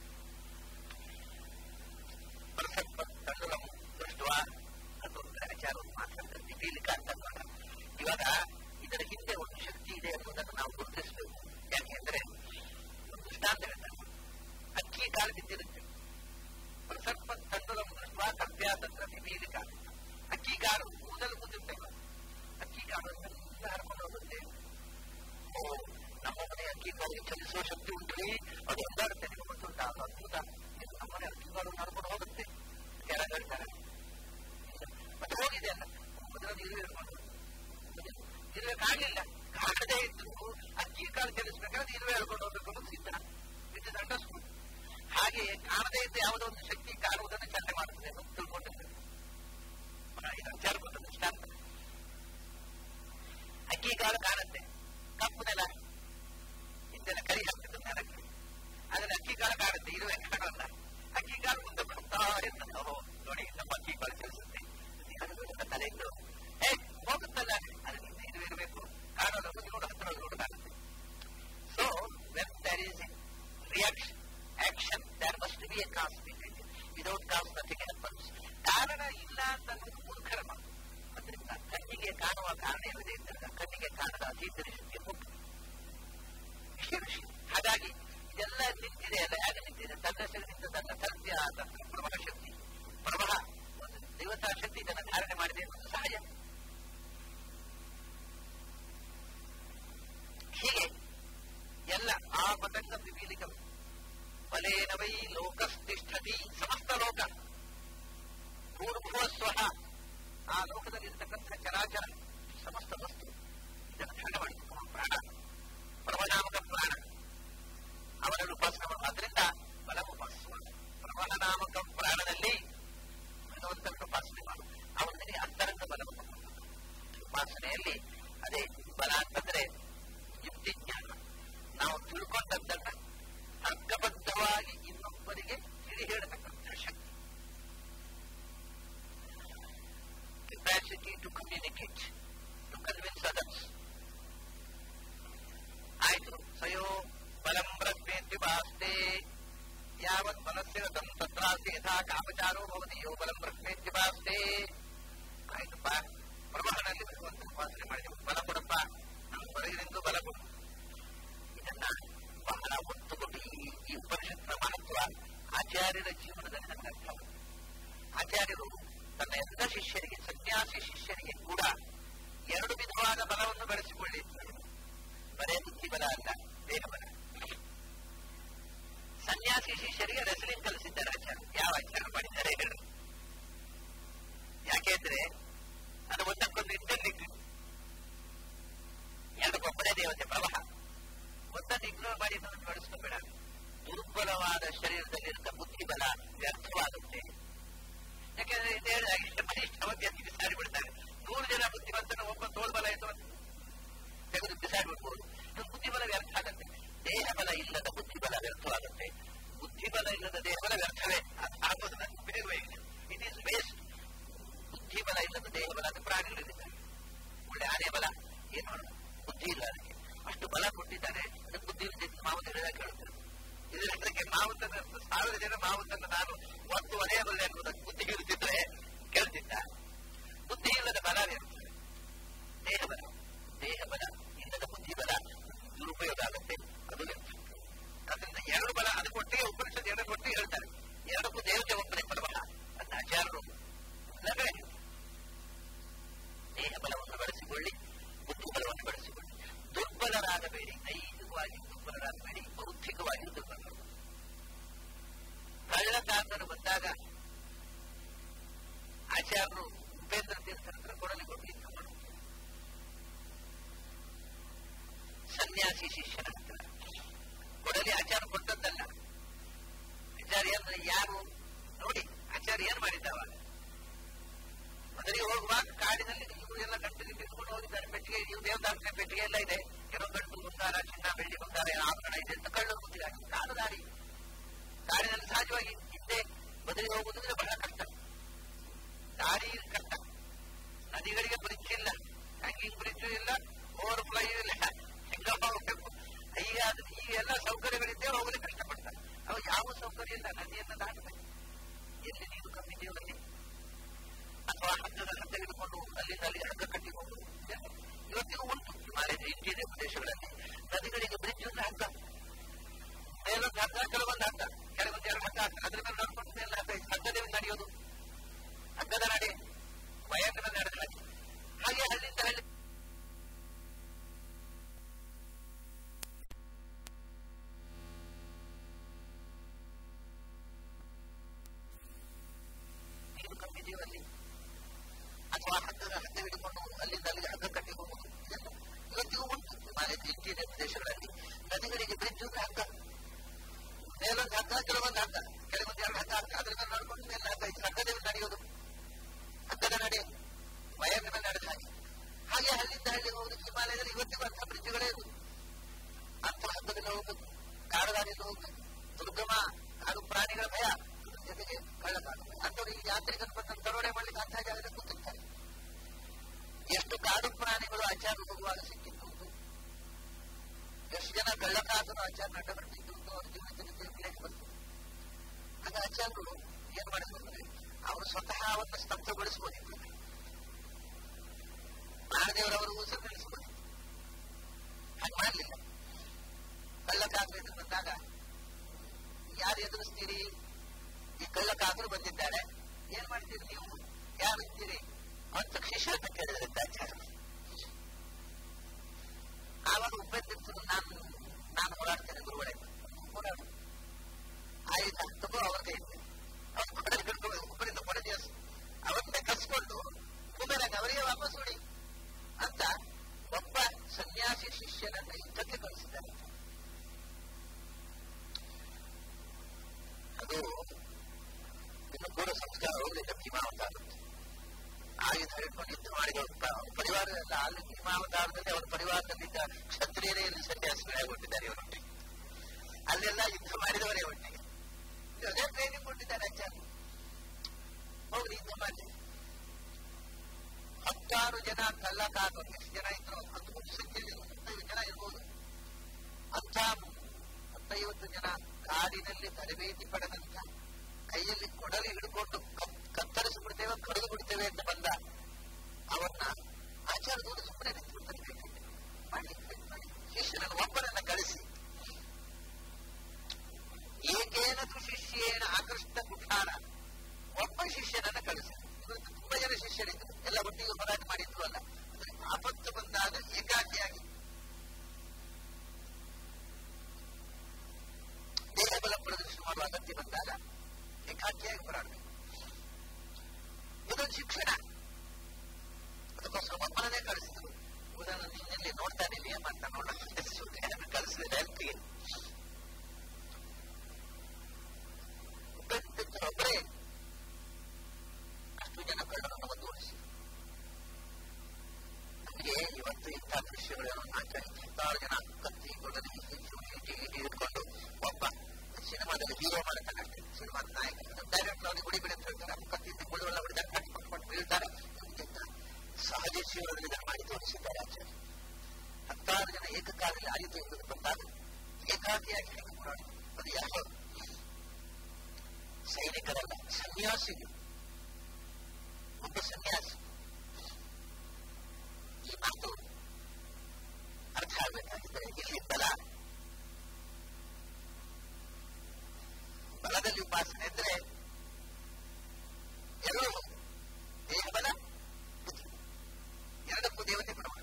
ತಂಡುಲಂ ದೃಷ್ಟ ಅದು ಆಚಾರವನ್ನು ಮಾತಾಡ್ತಾರೆ ಬೀಲಿಕ ಅಂತ ಇವಾಗ ಇದರ ಹಿಂದೆ ಒಂದು ಶಕ್ತಿ ಇದೆ ಅನ್ನೋದನ್ನು ನಾವು ಗುರುತಿಸಬೇಕು ಯಾಕೆಂದ್ರೆ ಒಂದು ದೃಷ್ಟಾಂತ ಹೇಳ್ತಾರೆ ಅಕ್ಕಿ ಕಾಲು ಬಿದ್ದಿರುತ್ತೆ ಪ್ರಸರ್ಪ ತಂಡುಲಂ ದೃಷ್ಟ ಕವ್ಯ ತಂತ್ರ ಬೀಲಿಕ ಅಕ್ಕಿ ಕಾಲು ಕೂದಲು ಕೂತಿರ್ತೇವೆ ಅಕ್ಕಿ ಕಾಲು ಎಲ್ಲ ಹರ್ಕೊಂಡು ಹೋಗುತ್ತೆ ಓ ನಮ್ಮ ಮನೆ ಅಕ್ಕಿ ಕಾಲಿಗೆ ಚಲಿಸುವ ಶಕ್ತಿ ಉಂಟ್ರಿ ಅದು ಒಂದಾಡುತ್ತೆ ನಿಮಗೆ ಗೊತ್ತುಂಟ ಅದು ಅದ್ಭುತ ನಮ್ಮ ಮನೆ ಅಕ್ಕಿ ಕಾಲು ನಡ್ಕೊಂಡು ಹೋಗುತ್ತೆ ಯಾರು ಹೇಳ್ತಾರೆ ಮತ್ತೆ ಹೋಗಿದೆ ಅಲ್ಲ ಅದರಲ್ಲಿ ಇರುವೆ ಇರ್ಕೊಂಡು ಇರುವೆ ಕಾಣಲಿಲ್ಲ ಕಾಣದೇ ಇದ್ದು ಅಕ್ಕಿ ಕಾಲು ಚಲಿಸಬೇಕಾದ್ರೆ ಇರುವೆ ಹೇಳ್ಕೊಂಡು ಹೋಗ್ಬೇಕು ಅನ್ನೋದು ಸಿದ್ಧ ಇದು ಅಂಡರ್ಸ್ಟುಡ್ ಹಾಗೆ ಕಾಣದೇ ಇದ್ದ ಯಾವುದೋ ಒಂದು ಶಕ್ತಿ ಕಾಣುವುದನ್ನು ಚರ್ಚೆ ಮಾಡುತ್ತದೆ ಅಂತ ತಿಳ್ಕೊಂಡಿದ್ದಾರೆ ಇದು ವಿಚಾರ ಕೊಟ್ಟು ದೃಷ್ಟಾಂತ ಅಕ್ಕಿ ಕಾಲು ಕಾಣುತ್ತೆ ಕಪ್ಪು ನೆಲ ಇಂದೆಲ್ಲ ಕರಿ ಹಾಕ್ತದೆ ನೆಲಕ್ಕೆ ಅದನ್ನ ಅಕ್ಕಿ ಕಾಲು ಕಾಣುತ್ತೆ ಇರುವೆ ಕಾಣಲ್ಲ ಅಕ್ಕಿ ಕಾಲು ಮುಂದೆ ಬರ್ತಾ ಇರ್ತದೆ ನೋಡಿ ನಮ್ಮ ಅಕ್ಕಿ ಕಾಲು ಚಲಿಸುತ್ತೆ ತಲೆ ಇದ್ದು ಏ ಹೋಗುತ್ತಲ್ಲ ಅದರಿಂದ ಇದು ಇರಬೇಕು ಕಾಣೋದು ನೋಡು ಹತ್ತಿರ ನೋಡು ಕಾಣುತ್ತೆ so when there is reaction action there must be a cause without cause nothing happens ಕಾರಣ ಇಲ್ಲ ಅಂತ ಅನ್ನೋದು ಮೂರ್ಖರ ಮಾತು ಅದರಿಂದ ಕಣ್ಣಿಗೆ ಕಾಣುವ ಕಾರಣ ಇಲ್ಲದೆ ಇದ್ದಾಗ ಕಣ್ಣಿಗೆ ಕಾಣದ ಅತೀತರ ಶಕ್ತಿ ಮುಖ್ಯ ವಿಷಯ ವಿಷಯ ಹಾಗಾಗಿ ಇದೆಲ್ಲ ನಿಂತಿದೆ ಅಲ್ಲ ಹೇಗೆ ನಿಂತಿದೆ ತನ್ನ ನಿಂತ ತನ್ನ ಸತ್ಯ ತನ್ನ ಪ್ರಬಲ ಶಕ್ತಿ ಪ್ರಬಲ ಒಂದು ದೇವತಾ ಶಕ್ತಿ ಇದನ್ನು ಧಾರಣೆ ಮಾಡಿದೆ ಅನ್ನೋದು ಸಹಜ ಹೀಗೆ ಎಲ್ಲ ಆ ಪತಂಗ ವಿಪೀಲಿಕ ಬಲೇನ ವೈ ಲೋಕಸ್ತಿಷ್ಠತಿ ಸಮಸ್ತ ಲೋಕ ಭೂರ್ಭುವ ಸ್ವಹ ಆ ಲೋಕದಲ್ಲಿರ್ತಕ್ಕಂಥ ಚರಾಚರ ಸಮಸ್ತ ವಸ್ತು ಇದನ್ನು ಧಾರಣೆ ಮಾಡಿ ಪ್ರಾಣ ಪ್ರಭನಾಮಕ ಪ್ರಾಣ ಅವರನ್ನು ಉಪಾಸನೆ ಮಾಡೋದ್ರಿಂದ ಬಲ ಉಪಾಸಿಸುವ ಪ್ರಭನಾಮಕ ಪ್ರಾಣದಲ್ಲಿ ಭಗವಂತನನ್ನು ಉಪಾಸನೆ ಮಾಡು ಅವನಿಗೆ ಅಂತರಂಗ ಬಲವನ್ನು ಉಪಾಸನೆಯಲ್ಲಿ ಅದೇ ಬಲ ಅಂತಂದ್ರೆ ಯುಕ್ತಿ ಜ್ಞಾನ ನಾವು ತಿಳ್ಕೊಂಡದ್ದನ್ನ ತರ್ಕಬದ್ಧವಾಗಿ ಇನ್ನೊಬ್ಬರಿಗೆ ತಿಳಿ ಹೇಳತಕ್ಕಂಥ ಶಕ್ತಿ capacity to communicate to convince others ಆಯ್ತು ಸಯೋ ಬಲಂ ಬ್ರಹ್ಮೇತ್ಯುಪಾಸ್ತೆ ಯಾವತ್ ಬಲಸ್ಯ ತಂ ತತ್ರಾಸ್ತಿ ಯಥಾ ಕಾಮಚಾರೋ ಭವತಿ ಯೋ ಬಲಂ ಬ್ರಹ್ಮೇತ್ಯುಪಾಸ್ತೆ ಆಯ್ತಪ್ಪ ಪ್ರಮಾಣದಲ್ಲಿ ಭಗವಂತ ಉಪಾಸನೆ ಮಾಡಿದೆವು ಬಲ ಕೊಡಪ್ಪ ನಮ್ಮ ಹೊರಗಿನಿಂದ ಬಲ ಕೊಡು ಇದನ್ನ ಬಹಳ ಒತ್ತು ಕೊಟ್ಟು ಈ ಈ ಉಪನಿಷತ್ನ ಮಹತ್ವ ಆಚಾರ್ಯರ ಜೀವನದಲ್ಲಿ ನನಗೆ ಅರ್ಥ ಆಚಾರ್ಯರು ತನ್ನ ಎಲ್ಲ ಶಿಷ್ಯರಿಗೆ ಸನ್ಯಾಸಿ ಶಿಷ್ಯರಿಗೆ ಕೂಡ ಎರಡು ವಿಧವಾದ ಬಲವನ್ನು ಬೆಳೆಸಿಕೊಳ್ಳಿ ಬರೇ ಬುದ್ಧಿ ಬಲ ಅಲ್ಲ ದೇಹ ಬಲ ಸನ್ಯಾಸಿ ಶಿಷ್ಯರಿಗೆ ರೆಸ್ಲಿಂಗ್ ಕಲಿಸಿದ್ದಾರೆ ಆಚಾರ್ಯ ಯಾವ ಆಚಾರ ಮಾಡಿದ್ದಾರೆ ಹೇಳಿ ಯಾಕೆಂದ್ರೆ ಅದು ಒಂದಕ್ಕೊಂದು ಇಂಟರ್ಲಿಂಕ್ ಎರಡಕ್ಕೊಬ್ಬರೇ ದೇವತೆ ಪ್ರವಾಹ ಒಂದನ್ನು ಇಗ್ನೋರ್ ಮಾಡಿ ಇನ್ನೊಂದು ನಡೆಸ್ಕೋಬೇಡ ದುರ್ಬಲವಾದ ಶರೀರದಲ್ಲಿರುವ ಬುದ್ಧಿ ಬಲ ವ್ಯರ್ಥವಾಗುತ್ತೆ ಯಾಕೆಂದ್ರೆ ಇದು ಹೇಳಿದ ಇಷ್ಟ ಮನೆ ಇಷ್ಟ ವ್ಯಕ್ತಿ ಬಿಸಾಡಿ ಬಿಡ್ತಾರೆ ನೂರು ಜನ ಬುದ್ಧಿವಂತನ ಒಬ್ಬ ತೋಳ್ಬಲ ಇದ್ದು ತೆಗೆದು ಬಿಸಾಡಿಬಿಡ್ಬೋದು ಬುದ್ಧಿಬಲ ವ್ಯರ್ಥ ಆಗುತ್ತೆ ದೇಹ ಬಲ ಇಲ್ಲದ ಬುದ್ಧಿಬಲ ವ್ಯರ್ಥವಾಗುತ್ತೆ ಬುದ್ಧಿಬಲ ಇಲ್ಲದ ದೇಹಬಲ ವ್ಯರ್ಥವೇ ಅದು ಆಗೋದನ್ನ ಬೇರೆ ಇಟ್ ಈಸ್ ವೇಸ್ಟ್ ಬುದ್ಧಿಬಲ ಇಲ್ಲದ ದೇಹಬಲ ಅದು ಪ್ರಾಣಿಗಳಿದ್ದಾರೆ ಒಳ್ಳೆ ಆನೆ ಬಲ ಏನ್ ಮಾಡೋದು ಬುದ್ಧಿ ಇಲ್ಲ ಅದಕ್ಕೆ ಅಷ್ಟು ಬಲ ಕೊಟ್ಟಿದ್ದಾನೆ ಅದಕ್ಕೆ ಬುದ್ಧಿ ಇಲ್ಲದೆ ಮಾವು ತಿಳಿದ ಕೇಳುತ್ತದೆ ಇದಕ್ಕೆ ಮಾವು ತಂದ ಸಾವಿರ ಜನ ಮಾವು ತಂದ ನಾನು ಒಂದು ಒಲೆಯಬಲ್ಲೆ ಅನ್ನೋದಕ್ಕೆ ಬುದ್ಧಿ ಇರುತ್ತಿದ್ರೆ ಕೇಳ್ತಿದ್ದ ಬುದ್ಧಿ ಇಲ್ಲದ ಬಲ ಇರುತ್ತದೆ ದೇಹ ಬಲ ದೇಹ ಬಲ ಇಲ್ಲದ ಬುದ್ಧಿ ಬಲ ದುರುಪಯೋಗ ಆಗುತ್ತೆ ಅದು ವ್ಯರ್ಥ ಅದರಿಂದ ಎರಡು ಬಲ ಅದಕ್ಕೆ ಒಟ್ಟಿಗೆ ಉಪನಿಷತ್ ಎರಡು ಒಟ್ಟಿಗೆ ಹೇಳ್ತಾರೆ ಎರಡಕ್ಕೂ ದೇವತೆ ಒಬ್ಬನೇ ಬಲವಹ ಅದನ್ನ ಆಚಾರ್ಯರು ಎಲ್ಲವೇ ದೇಹ ಬಲವನ್ನು ಬೆಳೆಸಿಕೊಳ್ಳಿ ಬುದ್ಧಿ ಬಲವನ್ನು ಬೆಳೆಸಿಕೊಳ್ಳಿ ದುರ್ಬಲರಾಗಬೇಡಿ ದೈಹಿಕವಾಗಿ ದುರ್ಬಲರಾಗಬೇಡಿ ಬೌದ್ಧಿಕವಾಗಿ ದುರ್ಬಲರು ಕಳ್ಳಕಾರರು ಬಂದಾಗ ಆಚಾರ್ಯರು ಉಪೇಂದ್ರ ತೀರ್ಥರ ಹತ್ರ ಕೊಡಲಿ ಕೊಟ್ಟು ಯುದ್ಧ ಮಾಡುತ್ತಾರೆ ಸನ್ಯಾಸಿ ಶಿಷ್ಯನ ಹತ್ರ ಕೊಡಲಿ ಆಚಾರ ಕೊಟ್ಟದ್ದಲ್ಲ ಆಚಾರ್ಯ ಅಂದ್ರೆ ಯಾರು ನೋಡಿ ಆಚಾರ್ಯ ಏನ್ ಮಾಡಿದ್ದಾವ ಮೊದಲಿಗೆ ಹೋಗುವಾಗ ಕಾಡಿನಲ್ಲಿ ಇವರು ಎಲ್ಲ ಗಂಟೆಗೆ ತಿಳ್ಕೊಂಡು ಹೋಗಿದ್ದಾರೆ ಪೆಟ್ಟಿಗೆ ಇವು ದೇವದಾರ್ನ ಪೆಟ್ಟಿಗೆ ಎಲ್ಲ ಇದೆ ಕೆಲವು ಗಂಟು ಬಂಗಾರ ಚಿನ್ನ ಬೆಳ್ಳಿ ಬಂಗಾರ ಆಭರಣ ಇದೆ ಅಂತ ಕಳ್ಳು ಕೂತಿದ್ದಾರೆ ಕಾಡು ದಾರಿ ಕಾಡಿನಲ್ಲಿ ಸಹಜವಾಗಿ ಹಿಂದೆ ಬದಲಿಗೆ ಹೋಗುವುದಂದ್ರೆ ಬಹಳ ಕಷ್ಟ ದಾರಿ ಕಷ್ಟ ನದಿಗಳಿಗೆ ಬ್ರಿಡ್ಜ್ ಇಲ್ಲ ಹ್ಯಾಂಗಿಂಗ್ ಬ್ರಿಡ್ಜ್ ಇಲ್ಲ ಓವರ್ ಫ್ಲೈ ಇಲ್ಲ ಹೆಂಗ ಹೋಗಬೇಕು ಈಗ ಈ ಎಲ್ಲ ಸೌಕರ್ಯಗಳಿದ್ದೇ ಹೋಗಲಿಕ್ಕೆ ಕಷ್ಟಪಡ್ತಾರೆ ಅವು ಯಾವ ಸೌಕರ್ಯ ಇಲ್ಲ ನದಿಯನ್ನು ದಾಟಬೇಕು ಎಲ್ಲಿ ನೀರು ಕಮ್ಮಿ ದೇವರಲ್ಲಿ ಅಥವಾ ಹಗ್ಗದ ಹಗ್ಗ ಹಿಡ್ಕೊಂಡು ಅಲ್ಲಿಂದ ಅಲ್ಲಿ ಹಗ್ಗ ಕಟ್ಟಿ ಹೋಗುದು ಇವತ್ತಿಗೂ ಉಂಟು ಹಿಮಾಲಯದ ಇಂಟೀರಿಯರ್ ಪ್ರದೇಶಗಳಲ್ಲಿ ನದಿಗಳಿಗೆ ಬ್ರಿಡ್ಜ್ ಅಂದ್ರೆ ಹಗ್ಗ ಮೇಲೊಂದು ಹಗ್ಗ ಕೆಲವೊಂದು ಹಗ್ಗ ಕೆಲವೊಂದು ಎರಡು ಹಗ್ಗ ಹಾಕ್ತಾರೆ ಅದ್ರ ಮೇಲೆ ನಡ್ಕೊಂಡು ಮೇಲೆ ಹಗ್ಗ ಹಗ್ಗದ ನಡೆಯೋದು ಹಗ್ಗದ ನಡೆ ವಯಸ್ಸಿನ ನಡೆದ ಹಾಗೆ ಹಾಗೆ ಹಳ್ಳಿಯಿಂದ ಹಳ್ಳಿ ನೀರು ಕಮ್ಮಿದೀವಲ್ಲಿ ಅಥವಾ ಹಗ್ಗದ ಹಗ್ಗ ಹಿಡಿಕೊಂಡು ಅಲ್ಲಿಂದ ಅಲ್ಲಿಗೆ ಹಗ್ಗ ಕಟ್ಟಿ ಹೋಗುವುದು ಇದೆಲ್ಲ ಇವತ್ತಿಗೂ ಉಂಟು ಹಿಮಾಲಯದ ಇಂಟೀರಿಯರ್ ಪ್ರದೇಶಗಳಲ್ಲಿ ನದಿಗಳಿಗೆ ಬ್ರಿಡ್ಜ್ ಅಂದ್ರೆ ಹಗ್ಗ ಮೇಲೊಂದು ಹಗ್ಗ ಕೆಲವೊಂದು ಹಗ್ಗ ಕೆಲವೊಂದು ಎರಡು ಹಗ್ಗ ಹಗ್ಗ ಅದ್ರ ಮೇಲೆ ನಡ್ಕೊಂಡು ಮೇಲೆ ಹಗ್ಗ ಇದು ಹಗ್ಗದ ನಡೆಯೋದು ಹಗ್ಗದ ನಡೆ ವಯರ್ನ ಮೇಲೆ ನಡೆದ ಹಾಗೆ ಹಾಗೆ ಹಳ್ಳಿಯಿಂದ ಹಳ್ಳಿಗೆ ಹೋಗುದು ಹಿಮಾಲಯದಲ್ಲಿ ಇವತ್ತಿಗೂ ಅಂಥ ಬ್ರಿಡ್ಜ್ಗಳೇ ಇರುವುದು ಅಂಥ ಹಗ್ಗದಲ್ಲಿ ಹೋಗ್ಬೇಕು ಕಾಡುದಾರಿಯಲ್ಲಿ ಹೋಗ್ಬೇಕು ದುರ್ಗಮ ಕಾಡು ಪ್ರಾಣಿಗಳ ಭಯ ಅದ್ರ ಜೊತೆಗೆ ಕಳ್ಳಕಾಡು ಅಂಥವ್ರು ಈ ಯಾತ್ರಿಕರು ಬಂದು ದರೋಡೆ ಮಾಡ್ಲಿಕ್ಕೆ ಅಂಥ ಜಾಗದಲ್ಲಿ ಕೂತಿರ್ತಾರೆ ಎಷ್ಟು ಕಾಡು ಪ್ರಾಣಿಗಳು ಆಚಾರ ಹೋಗುವಾಗ ಸಿಕ್ಕಿತ್ತು ಎಷ್ಟು ಜನ ಕಳ್ಳಕಾದರು ಆಚಾರ ಅಡ್ಡ ಬರ್ತಿದ್ದು ಅವ್ರ ಜೀವನ ಚರಿತ್ರೆ ಉಲ್ಲೇಖ ಬರ್ತದೆ ಆಗ ಆಚಾರ್ಯರು ಏನ್ ಮಾಡಿದ್ರು ಅವರು ಸ್ವತಃ ಅವನ್ನ ಸ್ತಬ್ಧಗೊಳಿಸಬಹುದಿತ್ತು ಮಹಾದೇವರವರು ಉಸಿರು ನಿಲ್ಲಿಸಬಹುದಿತ್ತು ಹಾಗೆ ಮಾಡಲಿಲ್ಲ ಕಳ್ಳಕಾಗಬೇಕು ಬಂದಾಗ ಯಾರು ಎದುರಿಸ್ತೀರಿ ಈ ಕಳ್ಳಕಾಗರು ಬಂದಿದ್ದಾರೆ ಏನ್ ಮಾಡ್ತೀರಿ ನೀವು ಯಾರು ಇರ್ತೀರಿ ಅಂತ ಶಿಷ್ಯ ಅಂತ ಕೇಳಿದ್ರಿಂದ ಆಚಾರ್ಯ ಆವಾಗ ಉಪೇಂದ್ರಿರ್ತರು ನಾನು ನಾನು ಹೋರಾಡ್ತೇನೆ ಗುರುಗಳೇ ಹೋರಾಡು ಆಯುಧ ತಗೋ ಅವ್ರ ಕೈಯಿಂದ ಅವ್ರ ಕೊಡಲಿ ಹಿಡ್ಕೊಂಡು ಒಬ್ಬರಿಂದ ಕೊಡಲಿ ಅವರನ್ನೇ ಕಸ್ಕೊಂಡು ಕುಬೇರಾಗ ಅವರಿಗೆ ವಾಪಸ್ ಉಳಿ ಅಂತ ಒಬ್ಬ ಸನ್ಯಾಸಿ ಶಿಷ್ಯನನ್ನ ಯುದ್ಧಕ್ಕೆ ಕಳಿಸಿದ್ದಾರೆ ಅದು ಇನ್ನು ಕೂಡ ಸಂಸ್ಕಾರ ಹೋಗಲಿಲ್ಲ ಭೀಮಾವತಾರದ್ದು ಆಯುಧ ಹಿಡ್ಕೊಂಡು ಯುದ್ಧ ಮಾಡಿದ ಪರಿವಾರದಲ್ಲ ಅಲ್ಲಿ ಭೀಮಾವತಾರದಲ್ಲಿ ಅವರ ಪರಿವಾರದಲ್ಲಿದ್ದ ಕ್ಷತ್ರಿಯರೇ ಇಲ್ಲಿ ಸನ್ಯಾಸಿಗಳೇ ಕೊಟ್ಟಿದ್ದಾರೆ ಇವರೊಟ್ಟಿಗೆ ಅಲ್ಲೆಲ್ಲ ಯುದ್ಧ ಮಾಡಿದವರೇ ಒಟ್ಟಿಗೆ ಅದೇ ಟ್ರೈನಿಂಗ್ ಕೊಟ್ಟಿದ್ದಾರೆ ಆಚಾರ್ಯ ಹೋಗ್ರಿ ಯುದ್ಧ ಮಾಡಿ ಹತ್ತಾರು ಜನ ಕಳ್ಳಕಾರರು ಎಷ್ಟು ಜನ ಇದ್ರು ಹತ್ತು ಸಂಖ್ಯೆಯಲ್ಲಿ ಹತ್ತೈದು ಜನ ಇರ್ಬೋದು ಅಂಥ ಹತ್ತೈವತ್ತು ಜನ ಕಾಡಿನಲ್ಲಿ ತರಬೇತಿ ಪಡೆದಂತ ಕೈಯಲ್ಲಿ ಕೊಡಲಿ ಹಿಡ್ಕೊಂಡು ಕತ್ತರಿಸಿ ಬಿಡ್ತೇವೆ ಕಡಿದು ಬಿಡ್ತೇವೆ ಅಂತ ಬಂದ ಅವನ್ನ ಆಚಾರ ದೂರ ಸುಮ್ಮನೆ ಮಾಡಿ ಶಿಷ್ಯನನ್ನು ಒಬ್ಬನನ್ನ ಕಳಿಸಿ ಏಕೇನ ಶಿಷ್ಯೇನ ಆಕೃಷ್ಟ ಕುಠಾರ ಒಬ್ಬ ಶಿಷ್ಯನ ಕಾಲ ಏಕಾಕಿಯಾಗಿ ಹೋರಾಡಬೇಕು ಇದೊಂದು ಶಿಕ್ಷಣ ಅದಕ್ಕೋಸ್ಕರ ಒಬ್ಬನನ್ನೇ ಕಳಿಸಿದ್ರು ಉದಾಹರಣೆ ನಿನ್ನಲ್ಲಿ ನೋಡ್ತಾ ಇದ್ದೀವಿ ಏನ್ ಮಾಡ್ತಾ ನೋಡೋಣ ಕಳಿಸಿದ್ರೆ ಹೆಲ್ಪ್ಗೆ ಒಬ್ಬರೇ ಅಷ್ಟು ಜನ ಕಳ್ಳರನ್ನು ಮುಂದುವರಿಸಿ ನಮಗೆ ಇವತ್ತು ಇಂಥ ದೃಶ್ಯಗಳನ್ನು ನಾಲ್ಕೈದು ಹತ್ತಾರು ಜನ ಕತ್ತಿ ಕೊಡಲಿ ಇಟಿ ಇಟಿ ಇಟ್ಕೊಂಡು ಒಬ್ಬ ಸಿನಿಮಾದಲ್ಲಿ ಹೀರೋ ಮಾಡ್ತಾನೆ ಅಷ್ಟೇ ಸಿನಿಮಾದ ನಾಯಕ ಡೈರೆಕ್ಟರ್ ಅವ್ರಿಗೆ ಗುಡಿ ಬಿಡಿ ಅಂತ ಹೇಳ್ತಾರೆ ಕತ್ತಿಯಿಂದ ಗುಳಿವೆಲ್ಲ ಹೊಡಿತಾರೆ ಕಟ್ಟಿ ಕೊಟ್ಕೊಂಡು ಬೀಳ್ತಾರೆ ಸಹಜ ಜೀವನದಲ್ಲಿ ಇದನ್ನು ಮಾಡಿ ತೋರಿಸಿದ್ದಾರೆ ಆಚಾರ್ಯ ಹತ್ತಾರು ಜನ ಏಕಕಾಲದಲ್ಲಿ ಆಯಿತು ಎಂಬುದು ಬಂದಾಗ ಏಕಾಕಿಯಾಗಿ ಹೇಗೆ ಹೋರಾಡ ಅದು ಯಾರು ಸೈನಿಕರಲ್ಲ ಸನ್ಯಾಸಿಗಳು ಒಬ್ಬ ಸನ್ಯಾಸಿ ಈ ಮಾತು ಅರ್ಥ ಆಗಬೇಕಾಗಿದ್ದರೆ ಇಲ್ಲಿ ಬಲ ಬಲದಲ್ಲಿ ಉಪಾಸನೆ ಅಂದ್ರೆ ಎರಡೂ ದೇಹ ಬಲ ಬುದ್ಧಿ ಎರಡಕ್ಕೂ ದೇವತೆ ಪ್ರಮಾಣ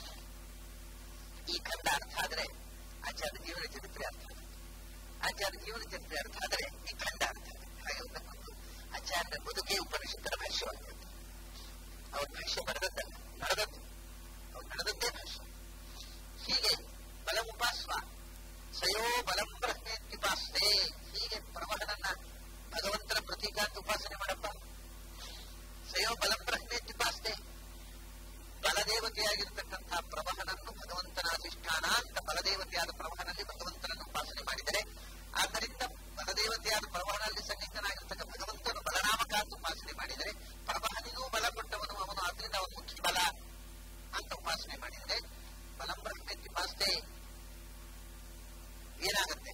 ಈ ಖಂಡ ಅರ್ಥ ಆದರೆ ಆಚಾರ್ಯ ಜೀವನ ಚರಿತ್ರೆ ಅರ್ಥ ಆಚಾರ್ಯ ಜೀವನ ಚರಿತ್ರೆ ಅರ್ಥ ಆದರೆ ಈ ಖಂಡ ಅರ್ಥ ಹಾಗೆ ಒಂದಕ್ಕೊಂದು ಆಚಾರ್ಯ ಬದುಕೆ ಉಪನಿಷತ್ತರ ಭಾಷ್ಯವಾಗುತ್ತೆ ಅವ್ರ ಭಾಷ್ಯ ಬರೆದದ್ದಲ್ಲ ನಡೆದದ್ದು ಅವ್ರು ನಡೆದದ್ದೇ ಭಾಷ್ಯ ಹೀಗೆ ಬಲಮುಪಾಸ್ವ ಸಯೋ ಬಲಂ ಬ್ರಹ್ಮೇತ್ಯುಪಾಸ್ತೆ ಹೀಗೆ ಪ್ರವಹನನ್ನ ಭಗವಂತನ ಪ್ರತೀಕ ಅಂತ ಉಪಾಸನೆ ಮಾಡಪ್ಪ ಸಯೋ ಬಲಂ ಬ್ರಹ್ಮೇತ್ಯುಪಾಸ್ತೆ ಬಲದೇವತೆಯಾಗಿರ್ತಕ್ಕಂತಹ ಪ್ರವಹನನ್ನು ಭಗವಂತನ ಅಧಿಷ್ಠಾನ ಅಂತ ಬಲದೇವತೆಯಾದ ಪ್ರವಹನಲ್ಲಿ ಭಗವಂತನನ್ನು ಉಪಾಸನೆ ಮಾಡಿದರೆ ಆದ್ದರಿಂದ ಬಲದೇವತೆಯಾದ ಪ್ರವಹನಲ್ಲಿ ಸನ್ನಿಹಿತನಾಗಿರ್ತಕ್ಕ ಭಗವಂತನು ಬಲನಾಮಕ ಅಂತ ಉಪಾಸನೆ ಮಾಡಿದರೆ ಪ್ರವಹನಿಗೂ ಬಲ ಕೊಟ್ಟವನು ಅವನು ಆದ್ರಿಂದ ಅವನು ಮುಖ್ಯ ಬಲ ಅಂತ ಉಪಾಸನೆ ಮಾಡಿದರೆ ಬಲಂ ಬ್ರಹ್ಮೇತ್ಯುಪಾಸ್ತೆ ಏನಾಗುತ್ತೆ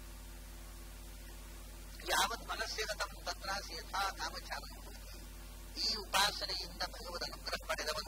ಯಾವತ್ ಮನಸ್ಸಿಗತಂ ತತ್ರಾಸಿ ಯಥಾ ಕಾಮಚಾರ ಈ ಉಪಾಸನೆಯಿಂದ ಭಗವದ್ ಅನುಗ್ರಹ ಪಡೆದವನು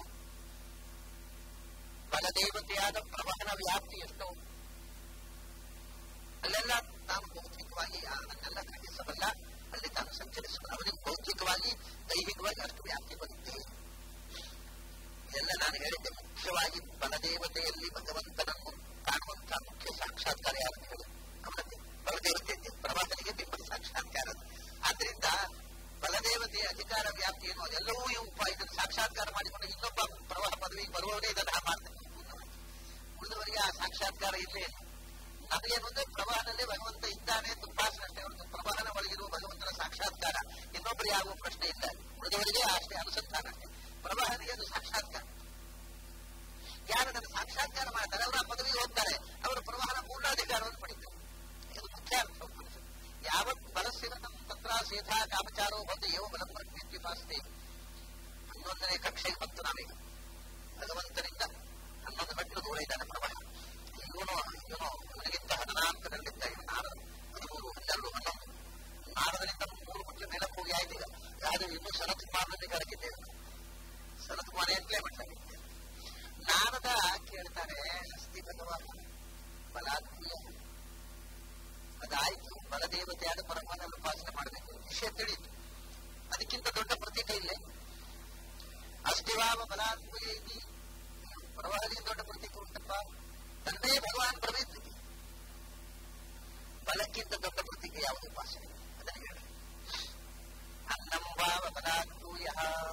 ಬಲದೇವತೆಯಾದ ಪ್ರವಹನ ವ್ಯಾಪ್ತಿ ಎಷ್ಟೋ ಅಲ್ಲೆಲ್ಲ ತಾನು ಭೌತಿಕವಾಗಿ ಅದನ್ನೆಲ್ಲ ಖಂಡಿಸಬಲ್ಲ ಅಲ್ಲಿ ತಾನು ಸಂಚರಿಸಬಲ್ಲ ಅವನಿಗೆ ಭೌತಿಕವಾಗಿ ದೈಹಿಕವಾಗಿ ಅಷ್ಟು ವ್ಯಾಪ್ತಿ ಬರುತ್ತೆ ಇದೆಲ್ಲ ನಾನು ಹೇಳಿದ್ದೆ ಮುಖ್ಯವಾಗಿ ಬಲದೇವತೆಯಲ್ಲಿ ಭಗವಂತನನ್ನು ಕಾಣುವಂತಹ ಮುಖ್ಯ ಸಾಕ್ಷಾತ್ಕಾರ ಯಾರು ಹೇಳಿ ಅವನದ್ದೇ ಬಲದೇವತೆ ಪ್ರವಾಹನಿಗೆ ಬಿಂಬ ಸಾಕ್ಷಾತ್ಕಾರ ಆದ್ರಿಂದ ಬಲದೇವತೆಯ ಅಧಿಕಾರ ವ್ಯಾಪ್ತಿ ಏನು ಅದೆಲ್ಲವೂ ಈ ಉಪ ಇದನ್ನು ಸಾಕ್ಷಾತ್ಕಾರ ಮಾಡಿಕೊಂಡು ಇನ್ನೊಬ್ಬ ಪ್ರವಾಹ ಪದವಿಗೆ ಬರುವವರೇ ಇದನ್ನ ಮಾಡ್ತಾರೆ ಉಳಿದವರಿಗೆ ಆ ಸಾಕ್ಷಾತ್ಕಾರ ಇಲ್ಲೇ ಇಲ್ಲ ನಮಗೇನು ಅಂದ್ರೆ ಪ್ರವಾಹನಲ್ಲೇ ಭಗವಂತ ಇದ್ದಾನೆ ಅಂತ ಉಪಾಸನೆ ಅಷ್ಟೇ ಹೊರತು ಪ್ರವಾಹನ ಒಳಗಿರುವ ಭಗವಂತನ ಸಾಕ್ಷಾತ್ಕಾರ ಇನ್ನೊಬ್ಬರಿಗೆ ಆಗುವ ಪ್ರಶ್ನೆ ಇಲ್ಲ ಉಳಿದವರಿಗೆ ಅಷ್ಟೇ ಅನುಸಂಧಾನ ಅಷ್ಟೇ ಪ್ರವಾಹನಿಗೆ ಅದು ಸಾಕ್ಷಾತ್ಕಾರ ಯಾರು ಅದನ್ನು ಸಾಕ್ಷಾತ್ಕಾರ ಮಾಡ್ತಾರೆ ಅವರು ಆ ಪದವಿಗೆ ಹೋಗ್ತಾರೆ ಅವರು ಪ್ರವಾಹನ ಪೂರ್ಣಾಧಿಕಾರವನ್ನು ಪಡಿತಾರೆ ಇದು ಮುಖ್ಯ ಅರ್ಥ ಉಪನಿಷತ್ತು ಯಾವತ್ ಬಲಸ್ಸಿನ ತತ್ರ ಸೇಥಾ ಕಾಮಚಾರೋ ಬಂದು ಏವ ಬಲಂ ಪ್ರತ್ಯುಪಾಸ್ತೆ ಹನ್ನೊಂದನೇ ಕಕ್ಷೆಗೆ ಬಂತು ನಾವೀಗ ಭಗವಂತನಿಂದ ಹನ್ನೊಂದು ಮೆಟ್ಟಲು ದೂರ ಇದ್ದಾನೆ ಪ್ರವಾಹ ಇವನು ಇವನು ಇವನಿಗಿಂತ ಹದಿನಾಲ್ಕರಲ್ಲಿದ್ದ ನಾರದ ಹದಿಮೂರು ಹನ್ನೆರಡು ಹನ್ನೊಂದು ನಾರದರಿಂದ ಮೂರು ಮೆಟ್ಟಲು ಮೇಲಕ್ಕೆ ಹೋಗಿ ಆಯ್ತು ಈಗ ಆದ್ರೆ ಇನ್ನೂ ಶರತ್ ಕುಮಾರನಲ್ಲಿ ಕರಗಿದ್ದೇವೆ ಶರತ್ ಕುಮಾರ್ ಎಂಟ್ಲೇ ಮೆಟ್ಲಾಗಿದ್ದೆ ನಾರದ ಕೇಳ್ತಾರೆ ಅಸ್ತಿ ಭಗವಾನ್ ಬಲಾತ್ಮೀಯ ಅದಾಯ್ತು ಬಲದೇವತೆಯಾದ ಪರಮಾನನ್ನು ಉಪಾಸನೆ ಮಾಡಬೇಕು ವಿಷಯ ತಿಳಿಯಿತು ಅದಕ್ಕಿಂತ ದೊಡ್ಡ ಪ್ರತೀಕ ಇಲ್ಲೇ ಅಷ್ಟಿವಾವ ಬಲಾತ್ಮೀಯ ಇದಿ ಪ್ರವಾಹದಿಂದ ದೊಡ್ಡ ಪ್ರತೀಕ ಉಂಟಪ್ಪ ತಂದೆ ಭಗವಾನ್ ಪ್ರವೇಶ ಬಲಕ್ಕಿಂತ ದೊಡ್ಡ ಪ್ರತೀಕ ಯಾವುದು ಉಪಾಸನೆ ಅದನ್ನು ಹೇಳಿ ಅನ್ನಂಬಾವ ಬಲಾತ್ಮೂಯ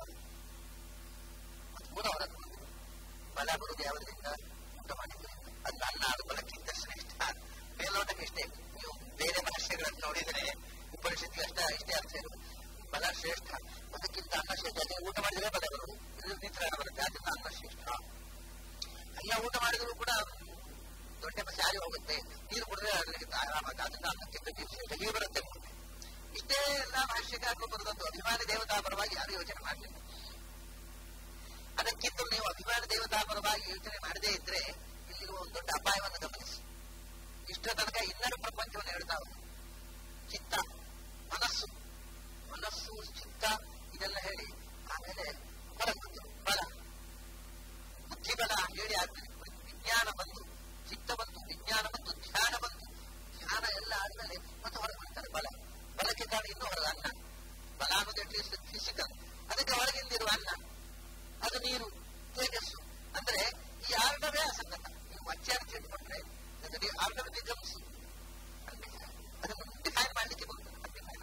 ಮೂರ ಹೊರಗೆ ಬಲ ಬರುವುದು ಯಾವುದರಿಂದ ಊಟ ಮಾಡಿದ್ರಿಂದ ಅದು ಅನ್ನ ಅದು ಬಲಕ್ಕಿಂತ ಶ್ರೇಷ್ಠ ಮೇಲೋಟಕ್ಕೆ ಇಷ್ಟೇ ನೀವು ಬೇರೆ ಭಾಷೆಗಳನ್ನು ನೋಡಿದರೆ ಉಪನಿಷತ್ತಿಗೆ ಅಷ್ಟೇ ಇಷ್ಟೇ ಅರ್ಥ ಇರುವುದು ಬಲ ಶ್ರೇಷ್ಠ ಅದಕ್ಕಿಂತ ಅನ್ನ ಶ್ರೇಷ್ಠ ಅದೇ ಊಟ ಮಾಡಿದರೆ ಬಲ ಬರುವುದು ಇದು ನಿಂತರ ಬರುತ್ತೆ ಅದರಿಂದ ಅನ್ನ ಶ್ರೇಷ್ಠ ಎಲ್ಲ ಊಟ ಮಾಡಿದರೂ ಕೂಡ ದೊಡ್ಡ ಸಾರಿ ಹೋಗುತ್ತೆ ನೀರು ಕುಡಿದ್ರೆ ಅದರಿಂದ ಆರಾಮಾಗಿ ಅದರಿಂದ ಅನ್ನಕ್ಕಿಂತ ನೀರು ಶ್ರೇಷ್ಠ ಹೀಗೆ ಬರುತ್ತೆ ಇಷ್ಟೇ ಎಲ್ಲ ಭಾಷ್ಯಕಾರರು ಬರೆದದ್ದು ಅಭಿಮಾನಿ ದೇವತಾ ಪರವಾಗಿ ಯಾರು ಯೋಚನೆ ಮಾಡಲಿಲ್ಲ ಅದಕ್ಕಿಂತ ನೀವು ಅಭಿಮಾನ ದೇವತಾ ಪರವಾಗಿ ಯೋಚನೆ ಮಾಡದೇ ಇದ್ರೆ ಇಲ್ಲಿರುವ ಒಂದು ದೊಡ್ಡ ಅಪಾಯವನ್ನು ಗಮನಿಸಿ ಇಷ್ಟ ತನಕ ಇನ್ನರ ಪ್ರಪಂಚವನ್ನು ಹೇಳ್ತಾವೆ ಚಿತ್ತ ಮನಸ್ಸು ಮನಸ್ಸು ಚಿತ್ತ ಇದೆಲ್ಲ ಹೇಳಿ ಆಮೇಲೆ ಬಲ ಬಂತು ಬಲ ಬುದ್ಧಿಬಲ ಹೇಳಿ ಆದ್ಮೇಲೆ ವಿಜ್ಞಾನ ಬಂತು ಚಿತ್ತ ಬಂತು ವಿಜ್ಞಾನ ಬಂತು ಧ್ಯಾನ ಬಂತು ಧ್ಯಾನ ಎಲ್ಲ ಆದ್ಮೇಲೆ ಮತ್ತೆ ಹೊರಗೆ ಬರ್ತಾರೆ ಬಲ ಬಲಕ್ಕೆ ಕಾರಣ ಇನ್ನೂ ಹೊರಗೆ ಅನ್ನ ಬಲ ಅನ್ನೋದು ಅಟ್ಲೀಸ್ಟ್ ಫಿಸಿಕಲ್ ಅದಕ್ಕೆ ಹೊರಗಿಂದಿರುವ ಅನ್ನ ಅದು ನೀರು ತೇಜಸ್ಸು ಅಂದ್ರೆ ಈ ಆರ್ಡರೇ ಅಸಂಗತ ನೀವು ಅಚ್ಚಾರಿಸಿ ಇಟ್ಕೊಂಡ್ರೆ ಆರ್ಡರ್ ಬಿಕಮ್ಸ್ ಅದನ್ನು ಡಿಫೈನ್ ಮಾಡಲಿಕ್ಕೆ ಬರ್ತದೆ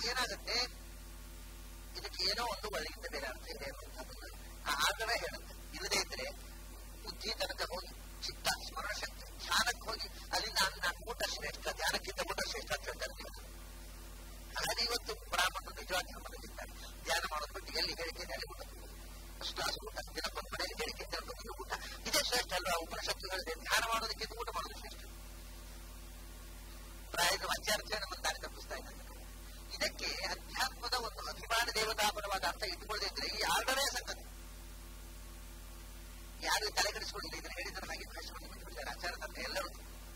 ಏನಾಗುತ್ತೆ ಇದಕ್ಕೆ ಏನೋ ಒಂದು ಒಳಗಿಂದ ಬೇರೆ ಅರ್ಥ ಇದೆ ಅನ್ನುವಂಥದ್ದನ್ನ ಆ ಆಟವೇ ಹೇಳುತ್ತೆ ಇಲ್ಲದೇ ಇದ್ರೆ ಬುದ್ಧಿ ತನಕ ಹೋಗಿ ಚಿತ್ತ ಸ್ಮರಣ ಶಕ್ತಿ ಧ್ಯಾನಕ್ಕೆ ಹೋಗಿ ಅಲ್ಲಿಂದ ನಾನು ಊಟ ಶ್ರೇಷ್ಠ ಧ್ಯಾನಕ್ಕಿಂತ ಊಟ ಶ್ರೇಷ್ಠ ಅಂತ ಹೇಳ್ತಾರೆ ನೀವು ಹಾಗಾಗಿ ಇವತ್ತು ಬ್ರಾಹ್ಮಣರು ನಿಜವಾಗಿ ನಮ್ಮಲ್ಲಿದ್ದಾರೆ ಧ್ಯಾನ ಮಾಡೋದ್ ಬಿಟ್ಟು ಎಲ್ಲಿ ಹೇಳಿಕೆ ಅಲ್ಲಿ ಊಟ ಅಷ್ಟು ಆಸು ಊಟ ದಿನಕ್ಕೊಂದು ಮನೆಯಲ್ಲಿ ಹೇಳಿಕೆ ದಿನಕ್ಕೊಂದು ಊಟ ಇದೇ ಶ್ರೇಷ್ಠ ಅಲ್ವಾ ಉಪನಿಷತ್ತುಗಳಿದೆ ಧ್ಯಾನ ಮಾಡೋದಕ್ಕಿಂತ ಊಟ ಮಾಡೋದು ಶ್ರೇಷ್ಠ ಪ್ರಾಯದ ವಾಚ್ಯಾರ್ಥಿ ನಮ್ಮ ದಾರಿ ತಪ್ಪಿಸ್ತಾ ಇದ್ದಾರೆ ಇದಕ್ಕೆ ಅಧ್ಯಾತ್ಮದ ಒಂದು ಅಭಿಮಾನ ದೇವತಾಪರವಾದ ಅರ್ಥ ಇಟ್ಟುಕೊಳ್ಳದೆ ಇದ್ರೆ ಈ ಆರ್ಡರೇ ಸಂಗತಿ ಯಾರು ತಲೆ ಕೆಡಿಸಿಕೊಂಡಿಲ್ಲ ಇದನ್ನು ಹೇಳಿದ್ರೆ ಹಾಗೆ ಭಾಷೆಯನ್ನು ಬಿಟ್ಟುಬಿಡ್ತಾರೆ ಆಚಾರ ತಂದೆ ಎಲ್ಲರೂ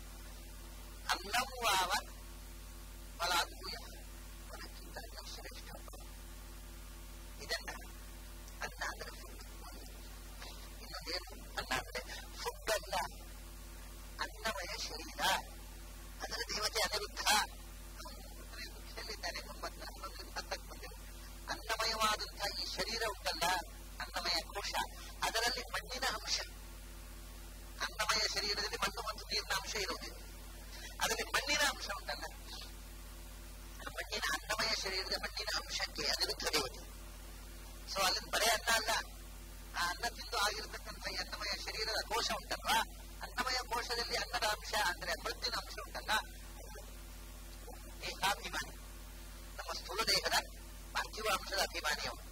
ಅನ್ನವಾವ ಫಲಾದ್ಭೂಯ ಫಲಕ್ಕಿಂತ ಅನ್ನ ಶ್ರೇಷ್ಠ ಇದನ್ನ ಅನ್ನ ಅಂದ್ರೆ ಫುಡ್ ಇನ್ನೊಂದೇನು ಅನ್ನ ಅಂದ್ರೆ ಫುಡ್ ಅಲ್ಲ ಅನ್ನಮಯ ಶರೀರ ಅದರ ದೇವತೆ ಅನಿರುದ್ಧ ಹೇಳಿದ್ದಾನೆ ಹತ್ತಕ್ಕೆ ಬಂದೆವು ಅನ್ನಮಯವಾದಂತಹ ಈ ಶರೀರ ಉಂಟಲ್ಲ ಅನ್ನಮಯ ಕೋಶ ಅದರಲ್ಲಿ ಮಣ್ಣಿನ ಅಂಶ ಅನ್ನಮಯ ಶರೀರದಲ್ಲಿ ಮಣ್ಣು ಮತ್ತು ನೀರಿನ ಅಂಶ ಇರುವುದಿಲ್ಲ ಅದರಲ್ಲಿ ಮಣ್ಣಿನ ಅಂಶ ಉಂಟಲ್ಲ ಆ ಮಣ್ಣಿನ ಅನ್ನಮಯ ಶರೀರದ ಮಣ್ಣಿನ ಅಂಶಕ್ಕೆ ಅನಿರುದ್ಧ ದೇವತೆ ಸೊ ಅಲ್ಲಿ ಬರೇ ಅನ್ನ ಅಲ್ಲ ಆ ಅನ್ನ ತಿಂದು ಆಗಿರತಕ್ಕಂಥ ಈ ಅನ್ನಮಯ ಶರೀರದ ಕೋಶ ಉಂಟಲ್ವಾ ಅನ್ನಮಯ ಕೋಶದಲ್ಲಿ ಅನ್ನದ ಅಂಶ ಅಂದ್ರೆ ಮೃತ್ತಿನ ಅಂಶ ಉಂಟಲ್ಲ ದೇಹಾಭಿಮಾನಿ ನಮ್ಮ ಸ್ಥೂಲ ದೇಹದ ಪಾರ್ಥಿವ ಅಂಶದ ಅಭಿಮಾನಿ ಅವನು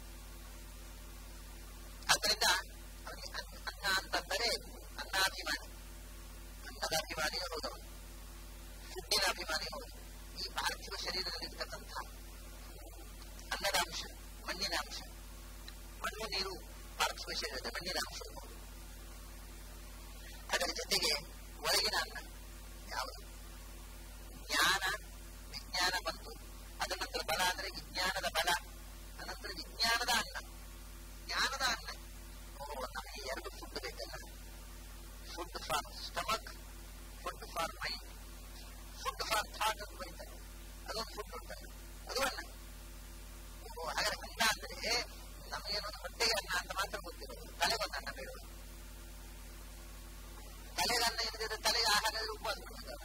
ಆದ್ದರಿಂದ ಅವನಿಗೆ ಅನ್ನ ಅಂತಂದರೆ ಅನ್ನಾಭಿಮಾನಿ ಅನ್ನದ ಅಭಿಮಾನಿ ಹೌದವನು ಫುಡ್ಡಿನ ಅಭಿಮಾನಿ ಹೌದು ಈ ಪಾರ್ಥಿವ ಶರೀರದಲ್ಲಿರ್ತಕ್ಕಂಥ ಅನ್ನದ ಅಂಶ ಮಣ್ಣಿನ ಅಂಶ ಮಣ್ಣು ನೀರು ಪಾರ್ಥಿವ ಶರೀರದ ಮಣ್ಣಿನ ಅಂಶ ಅದರ ಜೊತೆಗೆ ಒಳಗಿನ ಅನ್ನ ಯಾವುದು ಜ್ಞಾನ ವಿಜ್ಞಾನ ಬಂತು ಅದರ ನಂತರ ಬಲ ಅಂದ್ರೆ ವಿಜ್ಞಾನದ ಬಲ ಅನಂತರ ವಿಜ್ಞಾನದ ಅನ್ನ ಜ್ಞಾನದ ಅನ್ನ ಓ ನಮಗೆ ಎರಡು ಫುಡ್ ಬೇಕಲ್ಲ food for stomach food for mind food for thought ಅಂತ ಬರೀತಾರೆ ಅದೊಂದು ಫುಡ್ ಉಂಟಲ್ಲ ಅದು ಅನ್ನ ಓ ಹಾಗಾದ್ರೆ ಅನ್ನ ಅಂದ್ರೆ ನಮಗೇನೊಂದು ಹೊಟ್ಟೆಗೆ ಅನ್ನ ಅಂತ ಮಾತ್ರ ಗೊತ್ತಿರೋದು ತಲೆಗೊಂದು ಅನ್ನ ಬೇಡ ತಲೆಗೆ ಅನ್ನ ಇಲ್ಲದಿದ್ರೆ ತಲೆಗೆ ಆಹಾರ ಉಪವಾಸ ಮಾಡ್ತಾರೆ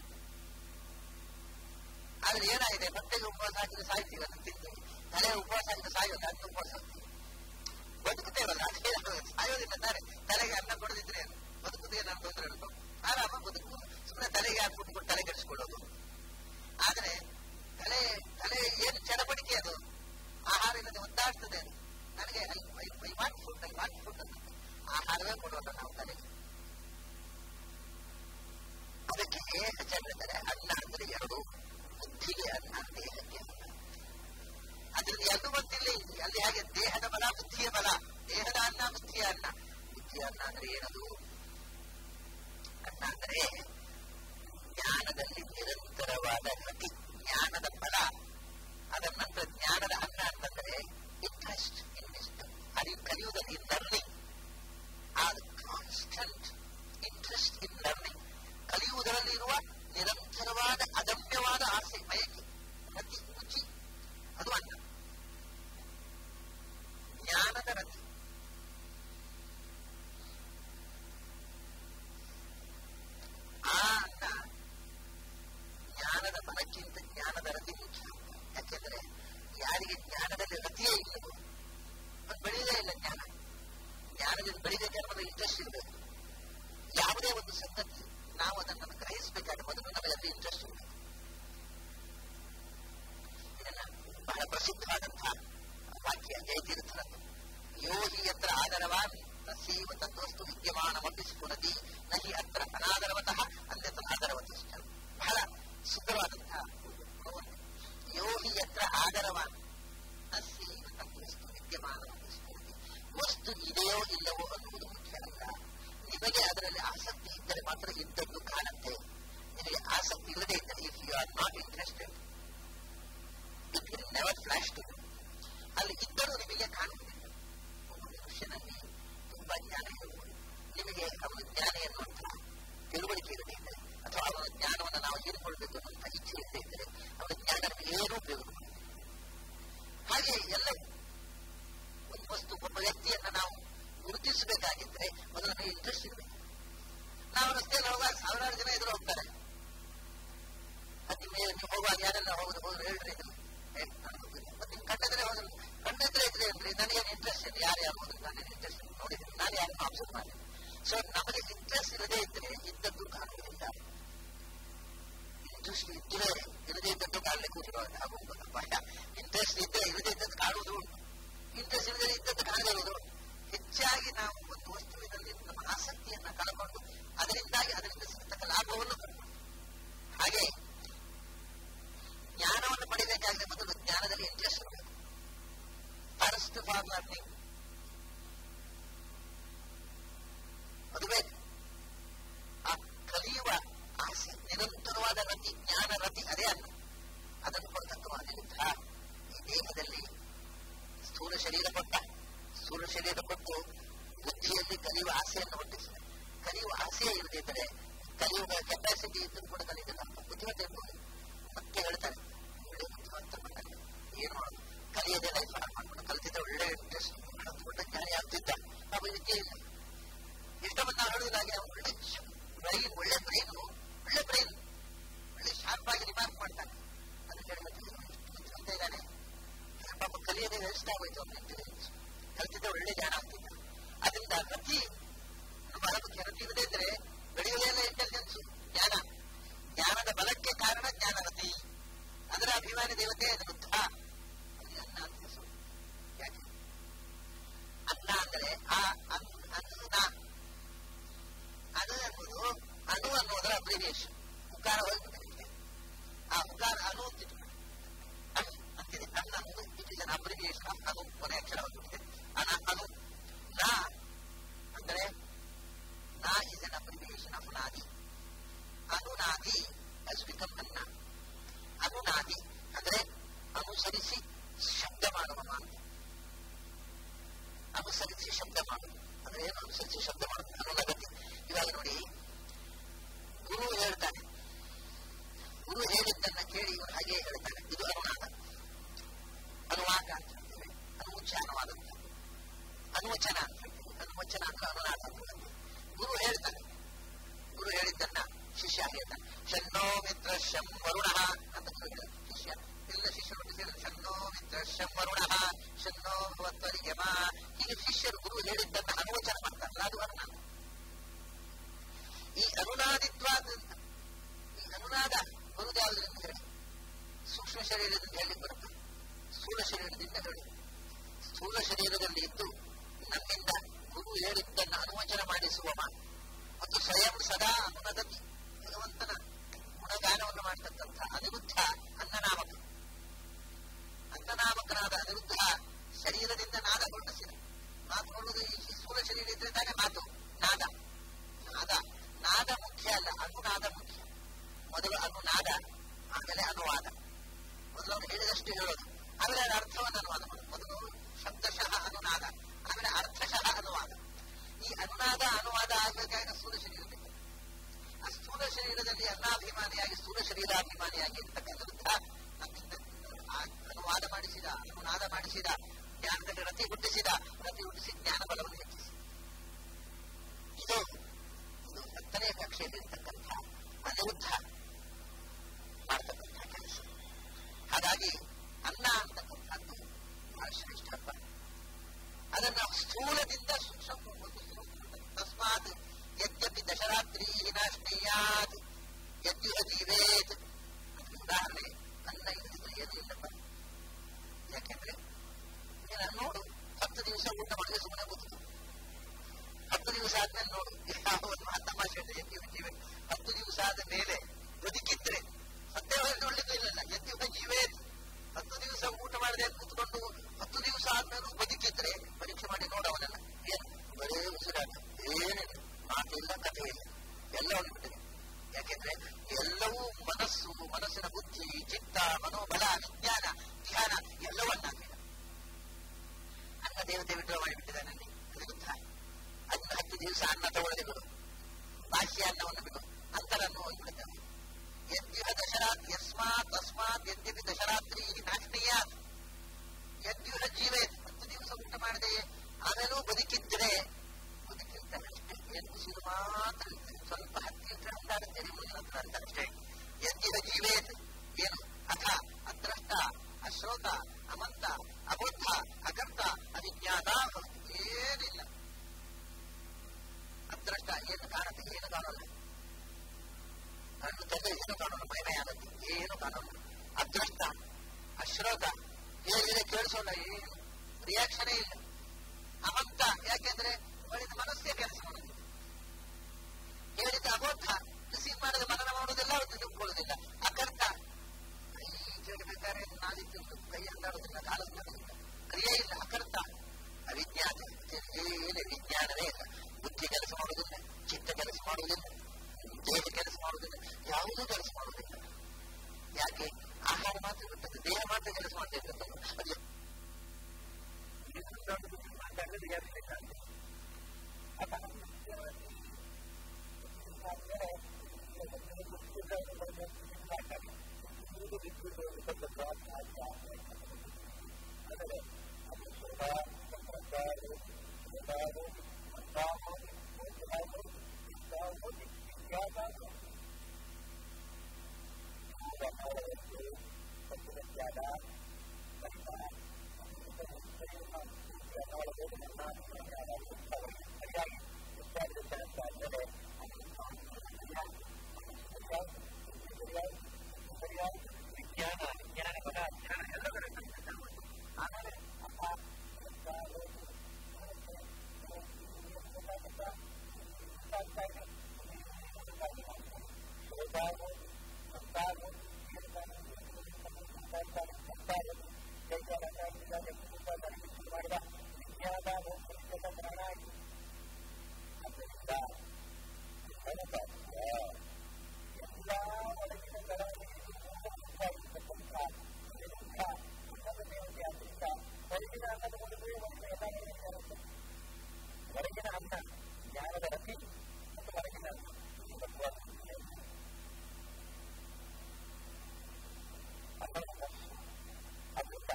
ಆದ್ರೆ ಏನಾಗಿದೆ ಹೊಟ್ಟೆಗೆ ಉಪವಾಸ ಹಾಕಿದ್ರೆ ಸಾಯ್ತೀವಿ ಅದನ್ನು ತಿಂತೀವಿ ತಲೆ ಉಪವಾಸ ಹಾಕಿದ್ರೆ ಸಾಯೋದು ಅದನ್ನ ಉಪವಾಸ ಹಾಕ್ತೀವಿ ಬದುಕುತ್ತೇವಲ್ಲ ಅದೇ ಸಾಯೋದಿಲ್ಲ ತಾನೆ ತಲೆಗೆ ಅನ್ನ ಕೊಡದಿದ್ರೆ ಬದುಕುದೇ ನಾನು ತೊಂದರೆ ಉಂಟು ಆರಾಮ ಬದುಕಬಹುದು ಸುಮ್ಮನೆ ತಲೆಗೆ ಯಾಕೆ ಕೊಟ್ಟು ತಲೆ ಕೆಡಿಸ್ಕೊಳ್ಳೋದು ಆದ್ರೆ ತಲೆ ತಲೆ ಏನು ಚಡಪಡಿಕೆ ಅದು ಆಹಾರ ಇಲ್ಲದೆ ಒದ್ದಾಡ್ತದೆ ಅದು ನನಗೆ I want food I want food ಅಂತ ಆಹಾರವೇ ಕೊಡೋಲ್ಲ ನಾವು ತಲೆಗೆ ಅದಕ್ಕೆ ಹೇಳ್ತಾರೆ ಅನ್ನ ಅಂದ್ರೆ ಎರಡು ಬುದ್ಧಿಗೆ ಅನ್ನ ದೇಹಕ್ಕೆ ಅನ್ನ ಅದ್ರಲ್ಲಿ ಎರಡು ಗೊತ್ತಿಲ್ಲ ಇಲ್ಲಿ ಅಲ್ಲಿ ಹಾಗೆ ದೇಹದ ಬಲ ಬುದ್ಧಿಯ ಬಲ ದೇಹದ ಅನ್ನ ಬುದ್ಧಿಯ ಅನ್ನ ಬುದ್ಧಿಯ ಅನ್ನ ಅಂದ್ರೆ ಏನದು ಅನ್ನ ಅಂದ್ರೆ ಜ್ಞಾನದಲ್ಲಿ ನಿರಂತರವಾದ ಗತಿ ಜ್ಞಾನದ ಫಲ ಅದರ ನಂತರ ಜ್ಞಾನದ ಅನ್ನ ಅಂತಂದ್ರೆ ಇಂಟ್ರೆಸ್ಟ್ ಇನ್ ಅದು ಕಲಿಯುವುದಲ್ಲಿ ಲರ್ನಿಂಗ್ ಅದು ಕಾನ್ಸ್ಟಂಟ್ ಇಂಟ್ರೆಸ್ಟ್ ಇನ್ ಲರ್ನಿಂಗ್ ಕಲಿಯುವುದರಲ್ಲಿ ಇರುವ ನಿರಂತರವಾದ ಅದಮ್ಯವಾದ ಆಸೆ ಬಯಕೆ ರತಿ ರುಚಿ ಅದು ಅನ್ನ ಜ್ಞಾನದ ರತಿ ಆ ಅನ್ನ ಜ್ಞಾನದ ಬಲಕ್ಕಿಂತ ಜ್ಞಾನದ ರತಿ ಮುಖ್ಯ ಯಾಕೆಂದ್ರೆ ಯಾರಿಗೆ ಜ್ಞಾನದಲ್ಲಿ ರತಿಯೇ ಇಲ್ಲವೋ ಅದು ಬೆಳೆಯದೇ ಇಲ್ಲ ಜ್ಞಾನ ಜ್ಞಾನದಲ್ಲಿ ಬೆಳಿಬೇಕು ಅನ್ನೋದು ಇಂಟ್ರೆಸ್ಟ್ ಇರಬೇಕು ಯಾವುದೇ ಒಂದು ಸಂಗತಿ ನಾವು ಅದನ್ನು ಗ್ರಹಿಸಬೇಕಾದ ಮೊದಲು ನಮಗಲ್ಲಿ ಇಂಟ್ರೆಸ್ಟ್ ಇರಬೇಕು ಇದನ್ನ ಬಹಳ ಪ್ರಸಿದ್ಧವಾದಂತಹ ವಾಕ್ಯ ಜಯತೀರ್ಥನದ್ದು ಯೋ ಹಿ ಯತ್ರ ಆದರವಾನ್ ತಸ್ಸೈವ ತದ್ವಸ್ತು ವಿದ್ಯಮಾನಮಪಿ ಸ್ಫುರತಿ ನಹಿ ಅತ್ರ ಅನಾದರವತಃ ಅನ್ಯತ್ರ ಆದರವತಿಷ್ಠ ಬಹಳ ಸುಂದರವಾದಂತಹ ಯೋ ಹಿ ಯತ್ರ ಆದರವಾನ್ ತಸ್ಸೈವ ತದ್ವಸ್ತು ವಿದ್ಯಮಾನಮಪಿ ಸ್ಫುರತಿ ವಸ್ತು ಇದೆಯೋ ಇಲ್ಲವೋ ಅನ್ನುವುದು ಮುಖ್ಯ ಅಲ್ಲ ನಿಮಗೆ ಅದರಲ್ಲಿ ಆಸಕ್ತಿ ಇದ್ದರೆ ಮಾತ್ರ ಇದ್ದದ್ದು ಕಾಣುತ್ತೆ ನಿಮಗೆ ಆಸಕ್ತಿ ಇಲ್ಲದೆ ಇದ್ದರೆ if you are not interested it will never flash to ಅಲ್ಲಿ ಇದ್ದರೂ ನಿಮಗೆ ಕಾಣುವುದಿಲ್ಲ ಒಬ್ಬ ಮನುಷ್ಯನಲ್ಲಿ ತುಂಬಾ ಜ್ಞಾನ ಇರುವುದು ನಿಮಗೆ ಅವನ ಜ್ಞಾನ ಎನ್ನುವಂಥ ತಿಳುವಳಿಕೆ ಇರದೇ ಇದ್ದರೆ ಅಥವಾ ಅವನ ಜ್ಞಾನವನ್ನು ನಾವು ಹೀರಿಕೊಳ್ಬೇಕು ಅನ್ನುವಂಥ ಇಚ್ಛೆ ಇರದೇ ಇದ್ದರೆ ಅವನ ಜ್ಞಾನ ನಮಗೆ ಏನೂ ಉಪಯೋಗ ಹಾಗೆ ಎಲ್ಲವೂ ಒಂದು ವಸ್ತು ಒಬ್ಬ ವ್ಯಕ್ತಿಯನ್ನ ನಾವು ಗುರುತಿಸಬೇಕಾಗಿದ್ರೆ ಮೊದಲು ನಮಗೆ ಇಂಟ್ರೆಸ್ಟ್ ಇರಬೇಕು ನಾವು ರಸ್ತೆಯಲ್ಲಿ ಹೋಗುವಾಗ ಸಾವಿರಾರು ಜನ ಎದುರು ಹೋಗ್ತಾರೆ ಅದು ನಿಮ್ಮ ನೀವು ಹೋಗುವಾಗ ಯಾರೆಲ್ಲ ಹೋಗುದು ಹೋದ್ರು ಹೇಳ್ರಿ ಇದು ಏ, ನಾನು ಗೊತ್ತಿಲ್ಲ. ಮತ್ತೆ ನಿಮ್ ಕಣ್ಣೆದ್ರೆ ಹೋದ್ರೆ ಕಣ್ಣೆದ್ರೆ ಇದ್ರೆ ಅಂದ್ರೆ ನನಗೇನು ಇಂಟ್ರೆಸ್ಟ್ ಇಲ್ಲ ಯಾರು ಯಾರು ಹೋದ್ರೆ ನಾನೇನು ಇಂಟ್ರೆಸ್ಟ್ ನೋಡಿದ್ದೀನಿ ನಾನು ಯಾರನ್ನು ಅಬ್ಸರ್ವ್ ಮಾಡಿ ಸೊ ನಮಗೆ ಇಂಟ್ರೆಸ್ಟ್ ಇರದೇ ಇದ್ರೆ ಇದ್ದದ್ದು ಕಾಣುವುದಿಲ್ಲ ಇಂಟ್ರೆಸ್ಟ್ ಇದ್ರೆ ಇರದೇ ಇದ್ದದ್ದು ಕಾಣಲಿಕ್ಕೆ ಕೂತಿರೋದು ಆಗುವುದು ಭಯ ಇಂಟ್ರೆಸ್ಟ್ ಇದ್ರೆ ಇರದೇ ಇದ್ದದ್ದು ಕಾಣುವುದು ಉಂಟು ಇಂಟ್ರೆಸ್ಟ್ ಇಲ್ಲದೆ ಇದ್ದದ್ದು ಕಾಣದೇ ಇರುವುದು ಹೆಚ್ಚಾಗಿ ನಾವು ಒಂದು ವಸ್ತುವಿನಲ್ಲಿ ನಮ್ಮ ಆಸಕ್ತಿಯನ್ನ ಕಳ್ಕೊಂಡು ಅದರಿಂದಾಗಿ ಅದರಿಂದ ಸಿಗತಕ್ಕ ಲಾಭವನ್ನು ಕಳ್ಕೊಂಡು ಹಾಗೆ ಜ್ಞಾನವನ್ನು ಪಡಿಬೇಕಾದ್ರೆ ಮೊದಲು ಜ್ಞಾನದಲ್ಲಿ ಇಂಟ್ರೆಸ್ಟ್ ಇರಬೇಕು ಫಸ್ಟ್ ಫಾರ್ ಲರ್ನಿಂಗ್ ಅದು ಬೇಕು ಆ ಕಲಿಯುವ ಆಸೆ ನಿರಂತರವಾದ ರತಿ ಜ್ಞಾನ ರತಿ ಅದೇ ಅಲ್ಲ ಅದನ್ನು ಕೊಡ್ತಕ್ಕವಾದ ಯುದ್ಧ ಈ ದೇಹದಲ್ಲಿ ಸ್ಥೂಲ ಶರೀರ ಕೊಟ್ಟ ಸ್ಥೂಲ ಶರೀರ ಕೊಟ್ಟು ಬುದ್ಧಿಯಲ್ಲಿ ಕಲಿಯುವ ಆಸೆಯನ್ನು ಹುಟ್ಟಿಸಿದ ಕಲಿಯುವ ಆಸೆ ಇಲ್ಲದಿದ್ದರೆ ಕಲಿಯುವ ಕೆಪಾಸಿಟಿ ಇದ್ದರೂ ಕೂಡ ಕಲಿಯುವುದಿಲ್ಲ ಬುದ್ಧಿವಂತ ಇರ್ಬೋದು ಮತ್ತೆ ಹೇಳ್ತಾರೆ ಒಳ್ಳೆ ಬುದ್ಧಿವಂತ ಮಾಡ್ತಾರೆ ಏನು ಮಾಡೋದು ಕಲಿಯದೆ ಲೈಫ್ ಹಾಳು ಮಾಡ್ಕೊಂಡು ಕಲಿತಿದ್ದ ಒಳ್ಳೆ ಇಂಟ್ರೆಸ್ಟ್ ದೊಡ್ಡ ಜ್ಞಾನಿ ಆಗ್ತಿದ್ದ ಪಾಪ ವಿದ್ಯೆ ಇಲ್ಲ ಎಷ್ಟೋ ಮಂದಿ ನಾವು ಹೇಳುವುದಿಲ್ಲ ಹಾಗೆ ಒಳ್ಳೆ ಬ್ರೈನ್ ಒಳ್ಳೆ ಬ್ರೈನ್ ಒಳ್ಳೆ ಬ್ರೈನ್ ಒಳ್ಳೆ ಶಾರ್ಪ್ ಆಗಿ ರಿಮಾರ್ಕ್ ಮಾಡ್ತಾನೆ ಅದು ಹೇಳಿದ್ರೆ ಬುದ್ಧಿವಂತ ಇದ್ದಾನೆ ಪಾಪ ಕಲಿಯದೆ ವೇಸ್ಟ್ ಆಗೋಯ್ತು ಅವನ ಇಂಟೆಲಿಜೆನ್ಸ್ ಕಲಿತಿದ್ದ ಒಳ್ಳೆ ಜ್ಞಾನ ಆಗ್ತಿದ್ದ ಅದರಿಂದ ರತಿ ನಮ್ಮ ಅದಕ್ಕೆ ರತಿ ಇರದೇ ಇದ್ರೆ ಬೆಳೆಯುವುದೇ ಇಲ್ಲ ಇಂಟೆಲಿಜೆನ್ಸ್ ಜ್ಞಾನ ಜ್ಞಾನದ ಬಲಕ್ಕೆ ಕಾರಣ ಜ್ಞಾನ ರತಿ ಅದರ ಅಭಿಮಾನಿ ದೇವತೆ ಅದು ಬುದ್ಧ ಅಲ್ಲಿ ಅನ್ನ ಅಂತ ಹೆಸರು ಯಾಕೆ ಅನ್ನ ಅಂದರೆ ಆ ಅನ್ ಅನ್ನ ಅನು ಎಂಬುದು ಅನು ಅನ್ನೋದರ ಅಬ್ರಿವಿಯೇಷನ್ ಉಕಾರ ಹೋಗ್ಬಿಟ್ಟಿದೆ ಆ ಉಕಾರ ಅನು ಅಂತ ಇಟ್ಕೊಳ್ಳಿ. ಅನ್ ಅಂತಿದೆ ಅನ್ನ ಅನ್ನೋದು it is an abbreviation of ಅನು ಕೊನೆ ಅಕ್ಷರ ಹೋಗ್ಬಿಟ್ಟಿದೆ ಅನ ಅನು ನಾ ಅಂದರೆ ನಾ ಇಸ್ ಅನ್ ಅಬ್ರಿವಿಯೇಷನ್ ಆಫ್ ನಾದಿ ಅನುನಾದಿ ಹಸ್ ಬಿಕಮ್ ಅನ್ನ ಅನುನಾದಿ ಅಂದ್ರೆ ಅನುಸರಿಸಿ ಶಬ್ದ ಮಾಡುವ ಮಾತು ಅನುಸರಿಸಿ ಶಬ್ದ ಮಾಡುದು ಅಂದ್ರೆ ಏನು ಅನುಸರಿಸಿ ಶಬ್ದ ಮಾಡುದು ಅನುನಗತಿ ಇವಾಗ ನೋಡಿ ಗುರು ಹೇಳ್ತಾನೆ ಗುರು ಹೇಳಿದ್ದನ್ನ ಕೇಳಿ ಇವರು ಹಾಗೆ ಹೇಳ್ತಾನೆ ಇದು ಅನುನಾದ ಅನುವಾದ ಅಂತ ಹೇಳ್ತೇವೆ ಅನುಚ್ಚಾನವಾದಂತ ಅನುವಚನ ಅಂತ ಹೇಳ್ತೇವೆ ಅನುವಚನ ಅಂದ್ರೆ ಅನುನಾದ ಅಂತ ಹೇಳ್ತೇವೆ ಗುರು ಹೇಳ್ತಾನೆ ಗುರು ಹೇಳಿದ್ದನ್ನ ಶಿಷ್ಯ ಹೇಳ್ತಾನೆ ಶನ್ನೋ ಮಿತ್ರ ಶಂ ವರುಣ ಅಂತ ಗುರು ಹೇಳಿದ ಶಿಷ್ಯ ಎಲ್ಲ ಶಿಷ್ಯರು ಹೇಳಿದ್ರು ಶನ್ನೋ ಮಿತ್ರ ಶಂ ವರುಣ ಶನ್ನೋ ಭಗವತ್ವರಿಗೆಮ ಹೀಗೆ ಶಿಷ್ಯರು ಗುರು ಹೇಳಿದ್ದನ್ನ ಅನುವಚನ ಮಾಡ್ತಾರಲ್ಲ ಅದು ಅನುನಾದ ಈ ಅನುನಾದಿತ್ವಾದ ಈ ಅನುನಾದ ಬರುವುದು ಯಾವುದರಿಂದ ಹೇಳಿ ಸೂಕ್ಷ್ಮ ಶರೀರದಿಂದ ಹೇಳಿ ಬರುತ್ತೆ ಸ್ಥೂಲ ಶರೀರದಿಂದ ಹೇಳಿ ಸ್ಥೂಲ ಶರೀರದಲ್ಲಿ ಇದ್ದು ನಮ್ಮಿಂದ ಗುರು ಹೇಳಿದ್ದನ್ನು ಅನುವಚನ ಮಾಡಿಸುವ ಮಾತು ಮತ್ತು ಸ್ವಯಂ ಸದಾ ಅನುನದತಿ ಭಗವಂತನ ಗುಣಗಾನವನ್ನು ಮಾಡತಕ್ಕಂಥ ಅನಿರುದ್ಧ ಅನ್ನನಾಮಕ ಅನ್ನನಾಮಕನಾದ ಅನಿರುದ್ಧ ಶರೀರದಿಂದ ನಾದ ಹೊರಡಿಸಿದ ಮಾತು ಹೊರಡುವುದು ಈ ಸ್ಥೂಲ ಶರೀರ ಇದ್ರೆ ತಾನೇ ಮಾತು ನಾದ ನಾದ ನಾದ ಮುಖ್ಯ ಅಲ್ಲ ಅನುನಾದ ಮುಖ್ಯ ಮೊದಲು ಅನುನಾದ ಆಮೇಲೆ ಅನುವಾದ ಮೊದಲು ಅವನು ಹೇಳಿದಷ್ಟು ಹೇಳೋದು ಆಮೇಲೆ ಅದರ ಅರ್ಥವನ್ನು ಅನುವಾದ ಮಾಡೋದು ಮೊದಲು ಶಬ್ದಶಃ ಅನುನಾದ ಆಮೇಲೆ ಅರ್ಥಶಃ ಅನುವಾದ ಈ ಅನುನಾದ ಅನುವಾದ ಆಗಬೇಕಾಗ ಸ್ಥೂಲ ಶರೀರ ಬೇಕು ಆ ಸ್ಥೂಲ ಶರೀರದಲ್ಲಿ ಅನ್ನಾಭಿಮಾನಿಯಾಗಿ ಸ್ಥೂಲ ಶರೀರಾಭಿಮಾನಿಯಾಗಿ ಇರ್ತಕ್ಕಂಥ ನಮ್ಮಿಂದ ಆ ಅನುವಾದ ಮಾಡಿಸಿದ ಅನುನಾದ ಮಾಡಿಸಿದ ಜ್ಞಾನದಲ್ಲಿ ರತಿ ಹುಟ್ಟಿಸಿದ ರತಿ ಹುಟ್ಟಿಸಿ ಜ್ಞಾನ ಬಲವನ್ನು ಹೆಚ್ಚಿಸಿ ಇದು ಇದು ಹತ್ತನೇ ಕಕ್ಷೆಯಲ್ಲಿ ಇರ್ತಕ್ಕಂಥ ಅನಿರುದ್ಧ ಮಾಡ್ತಕ್ಕಂಥ ಕೆಲಸ ಹಾಗಾಗಿ ಅನ್ನ ಅಂತಕ್ಕಂಥದ್ದು ಬಹಳ ಶ್ರೇಷ್ಠಪ್ಪ ಅದನ್ನ ಸ್ಥೂಲದಿಂದ ಸೂಕ್ಷ್ಮ ಒಂದು ಸೂಕ್ಷ್ಮ ತಸ್ಮಾತ್ ಯದ್ಯಪಿ ದಶರಾತ್ರಿ ನಾಶ್ನೇಯಾತ್ ಯದ್ಯುಹ ಜೀವೇತ್ ಅದಕ್ಕೆ ಉದಾಹರಣೆ ಅನ್ನ ಇಲ್ಲದಿದ್ರೆ ಏನೂ ಇಲ್ಲಪ್ಪ ಯಾಕೆಂದ್ರೆ ನೀನು ನೋಡು ಹತ್ತು ದಿವಸ ಊಟ ಮಾಡಿದ್ರೆ ಸುಮ್ಮನೆ ಕೂತು ಹತ್ತು ದಿವಸ ಆದ್ಮೇಲೆ ನೋಡು ಯಾವ ಒಂದು ಮಾತು ತಮಾಷೆ ಇದೆ ಯದ್ಯುಹ ಜೀವೆ ಹತ್ತು ದಿವಸ ಆದ ಮೇಲೆ ಬದುಕಿದ್ರೆ ಸತ್ಯ ಒಳ್ಳೆದು ಇಲ್ಲ ಯದ್ಯುಹ ಜೀವೇತ್ ಹತ್ತು ದಿವಸ ಊಟ ಮಾಡದೆ ಕೂತ್ಕೊಂಡು ಹತ್ತು ದಿವಸ ಆದ್ಮೇಲೂ ಬದುಕಿದ್ರೆ ಪರೀಕ್ಷೆ ಮಾಡಿ ನೋಡವನನ್ನ ಏನು ಬರೇ ಉಸಿರಾಟ ಏನಿಲ್ಲ ಮಾತಿಲ್ಲ ಕಥೆ ಇಲ್ಲ ಎಲ್ಲವನ್ನು ಬಿಟ್ಟಿದೆ ಯಾಕೆಂದ್ರೆ ಎಲ್ಲವೂ ಮನಸ್ಸು ಮನಸ್ಸಿನ ಬುದ್ಧಿ ಚಿತ್ತ ಮನೋಬಲ ವಿಜ್ಞಾನ ಧ್ಯಾನ ಎಲ್ಲವನ್ನಾಗಿದೆ ಅನ್ನ ದೇವತೆ ವಿಡ್ರಾ ಮಾಡಿಬಿಟ್ಟಿದ್ದಾನೆ ಅಲ್ಲಿ ಅದು ಗೊತ್ತಾ ಅನ್ನ ಹತ್ತು ದಿವಸ ಅನ್ನ ತಗೊಳ್ಳದೆ ಬಿಡು ಬಾಹ್ಯ ಅನ್ನವನ್ನು ಬಿಡು ಅಂತರನ್ನು ಹೋಗ್ಬಿಡುತ್ತಾನೆ ಯದ್ಯುಹ ದಶರಾತ್ ಯಸ್ಮಾತ್ ತಸ್ಮಾತ್ ಯದ್ಯಪಿ ದಶರಾತ್ರಿ ನಾಶನೀಯಾತ್ ಯದ್ಯುಹ ಜೀವೇ ಹತ್ತು ದಿವಸ ಊಟ ಮಾಡದೆ ಆಮೇಲೂ ಬದುಕಿದ್ರೆ ಬದುಕಿರ್ತಾನೆ ಅಷ್ಟೇ ಏನು ಉಸಿರು ಮಾತ್ರ ಇರ್ತದೆ. ಸ್ವಲ್ಪ ಹತ್ತಿ ಇಟ್ಟರೆ ಉಂಟಾಗುತ್ತೆ ಮುಂದಿನ ಹತ್ರ ಅಂತ ಅಷ್ಟೇ ಯದ್ಯುಹ ಜೀವೇತ್ ಏನು ಅಥ ಅದ್ರಷ್ಟ ಅಶ್ರೋ ಅಶ್ರೋತ ಅಮಂತ ಅಬುದ್ಧ ಅಕರ್ತ ಅವಿಜ್ಞಾತ ಏನಿಲ್ಲ ಅದೃಷ್ಟ ಏನು ಕಾಣುತ್ತೆ ಏನು ಕಾಣಲ್ಲ ಕಣ್ಣು ತೆಗೆದು ಏನು ಕಾಣೋಣ ಮೈಮೈ ಆಗುತ್ತೆ ಏನು ಕಾಣೋಣ ಅದೃಷ್ಟ ಅಶ್ರೋತ ಏನಿದೆ ಕೇಳಿಸೋಲ್ಲ ಏನು ರಿಯಾಕ್ಷನೇ ಇಲ್ಲ ಅಮಂತ ಯಾಕೆಂದ್ರೆ ಒಳ್ಳೆದ ಮನಸ್ಸೇ ಕೆಲಸ ಮಾಡೋದು ಹೇಳಿದ ಅಬೋಧ ರಿಸೀವ್ ಮಾಡಿದ ಮನನ ಮಾಡುವುದಿಲ್ಲ ಅವತ್ತು ತಿಳ್ಕೊಳ್ಳುವುದಿಲ್ಲ ಅಕರ್ತ ಕೈ ಕೇಳಬೇಕಾದ್ರೆ ನಾಲಿತ್ತು ಕೈ ಅಂದಾಡುವುದಿಲ್ಲ ಕಾಲ ಅಂದಾಡುವುದಿಲ್ಲ ಕ್ರಿಯೆ ಇಲ್ಲ ಅಕರ್ತ ಅವಿಜ್ಞಾನ ಏನು ವಿಜ್ಞಾನವೇ ಇಲ್ಲ ಬುದ್ಧಿ ಕೆಲಸ ಮಾಡುವುದಿಲ್ಲ ಚಿತ್ತ ಕೆಲಸ ಮಾಡುವುದಿಲ್ಲ ದೇಹ ಕೆಲಸ ಮಾಡುವುದಿಲ್ಲ ಯಾವುದೂ ಕೆಲಸ ಮಾಡುವುದಿಲ್ಲ ಯಾಕೆ ಆಹಾರ ಮಾತ್ರ ಬಿಟ್ಟದ್ದು ದೇಹ ಮಾತ್ರ ಕೆಲಸ ಮಾಡ್ತಿರ್ತದ್ದು ಅದು ಮಾತಾಡಿದ್ರೆ ಯಾಕೆ ವಿಜ್ಞಾನ ವಿಜ್ಞಾನ ಪದ ಜ್ಞಾನ ಎಲ್ಲ ಕಡೆ ಆಮೇಲೆ ಮಾಡಿದ ವಿಜ್ಞಾನ ಪ್ರಾಣ ಅದರಿಂದ ಎಲ್ಲ ಒಳಗಿನ ಬೆಳವಣಿಗೆಗಿರ್ತಕ್ಕಂಥ ವಿರುದ್ಧ ಅನ್ನದ ದೇವತೆ ಆದ್ದರಿಂದ ಹೊರಗಿನ ಅನ್ನದ ಮೊದಲು ಒಂದು ಎಲ್ಲ ಬರುತ್ತೆ ಹೊರಗಿನ ಅನ್ನ ಜ್ಞಾನದ ರತಿ ಮತ್ತು ಹೊರಗಿನ ಅನ್ನ ಅದರಿಂದ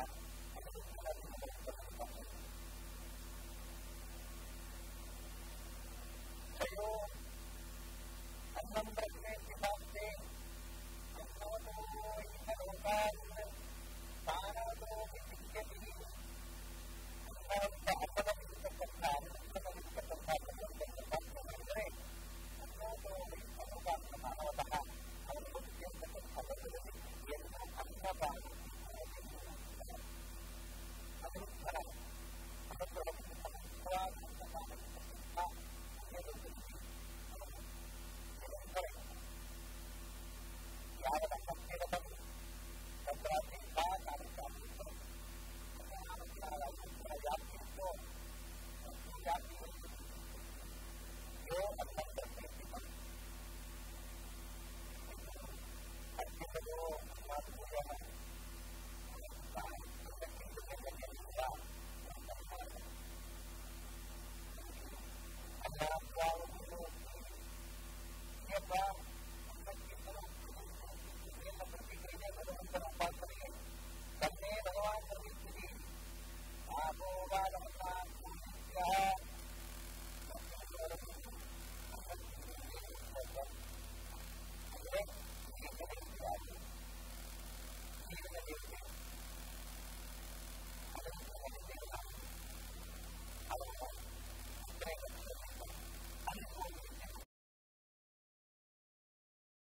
ಅಯ್ಯೋ अन्नं ब्रह्मे पिबास्ते अन्नवतो इह लोकान् तानवतो विचिन्त्यति ಅನ್ನವಂತ ಅನ್ನದ ಇರತಕ್ಕಂಥ ಅನ್ನ